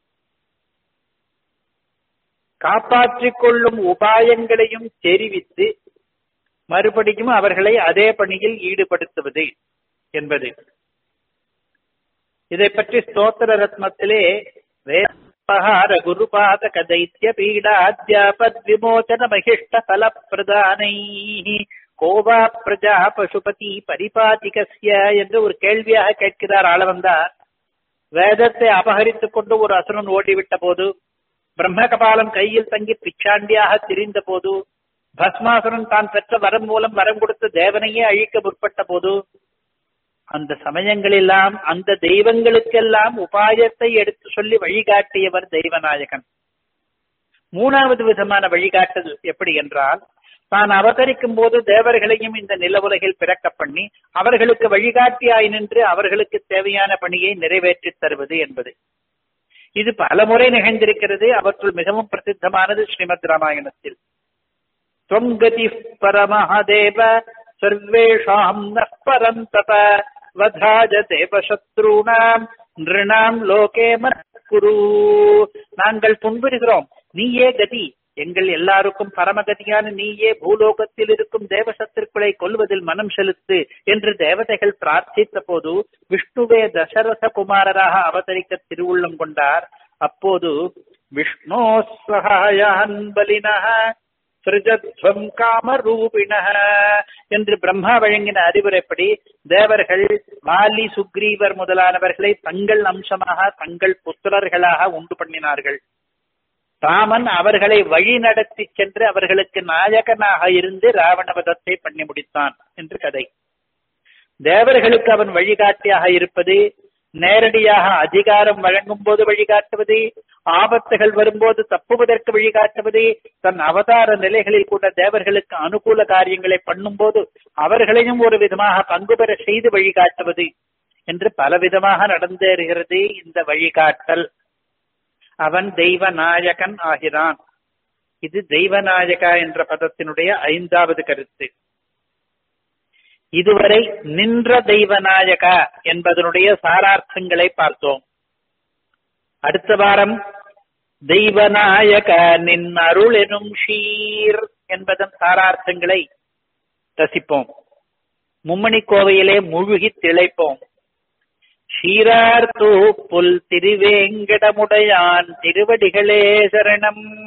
Speaker 1: காப்பாற்றிக் கொள்ளும் உபாயங்களையும் தெரிவித்து மறுபடியும் அவர்களை அதே பணியில் ஈடுபடுத்துவது என்பது இதை பற்றி ஸ்தோத்திர ரத்னத்திலே வேதபகார குருபாதக தைத்திய பீடாத்யாபத் விமோச்சன மகிஷ்ட பல பிரதானை கோவா பிரஜா பசுபதி பரிபாதிகசிய என்று ஒரு கேள்வியாக கேட்கிறார் ஆளவந்தார் வேதத்தை அபகரித்துக் கொண்டு ஒரு அசுரன் ஓடிவிட்ட போது பிரம்ம கபாலம் கையில் தங்கி பிச்சாண்டியாக திரிந்த போது பஸ்மாசுரன் தான் பெற்ற வரம் மூலம் வரம் கொடுத்த தேவனையே அழிக்க முற்பட்ட போது அந்த சமயங்களெல்லாம் அந்த தெய்வங்களுக்கெல்லாம் உபாயத்தை எடுத்து சொல்லி வழிகாட்டியவர் தெய்வநாயகன் மூணாவது விதமான வழிகாட்டுதல் எப்படி என்றால் தான் அவதரிக்கும் போது தேவர்களையும் இந்த நில உலகில் பிறக்க பண்ணி அவர்களுக்கு வழிகாட்டியாய் நின்று அவர்களுக்கு தேவையான பணியை நிறைவேற்றி தருவது என்பது இது பல முறை நிகழ்ந்திருக்கிறது அவற்றுள் மிகவும் பிரசித்தமானது ஸ்ரீமத் ராமாயணத்தில் தொங்கதி பரமஹதேவ சர்வேஷாம் நரம் தப வதாஜ தேவசத்ருணாம் நிருணாம் லோகே குரு நாங்கள் துன்புறுகிறோம் நீயே கதி எங்கள் எல்லாருக்கும் பரமகதியான நீயே பூலோகத்தில் இருக்கும் தேவசத்திற்குளை கொல்வதில் மனம் செலுத்து என்று தேவதைகள் பிரார்த்தித்த போது விஷ்ணுவே தசரத குமாரராக அவதரிக்க திருவுள்ளம் கொண்டார் அப்போது விஷ்ணோ சகாயான் பலினஹ சிருஜத்வம் காமரூபிண என்று பிரம்மா வழங்கின அறிவுரைப்படி தேவர்கள் வாலி சுக்ரீவர் முதலானவர்களை தங்கள் அம்சமாக தங்கள் புத்திரர்களாக உண்டு பண்ணினார்கள் ராமன் அவர்களை வழி நடத்தி சென்று அவர்களுக்கு நாயகனாக இருந்து ராவணவதத்தை பண்ணி முடித்தான் என்று கதை தேவர்களுக்கு அவன் வழிகாட்டியாக இருப்பது நேரடியாக அதிகாரம் வழங்கும் போது வழிகாட்டுவது ஆபத்துகள் வரும்போது தப்புவதற்கு வழிகாட்டுவது தன் அவதார நிலைகளில் கூட தேவர்களுக்கு அனுகூல காரியங்களை பண்ணும்போது அவர்களையும் ஒரு விதமாக பங்கு பெற செய்து வழிகாட்டுவது என்று பலவிதமாக நடந்தேறுகிறது இந்த வழிகாட்டல் அவன் தெய்வ நாயகன் ஆகிறான் இது தெய்வநாயகா என்ற பதத்தினுடைய ஐந்தாவது கருத்து இதுவரை நின்ற தெய்வநாயகா என்பதனுடைய சாரார்த்தங்களை பார்த்தோம் அடுத்த வாரம் தெய்வநாயக நின் அருள் எனும் ஷீர் என்பதன் சாரார்த்தங்களை ரசிப்போம் மும்மணி கோவையிலே முழுகி திளைப்போம் ஷீரார் புல் திருவேங்கடமுடையான் திருவடிகளே சரணம்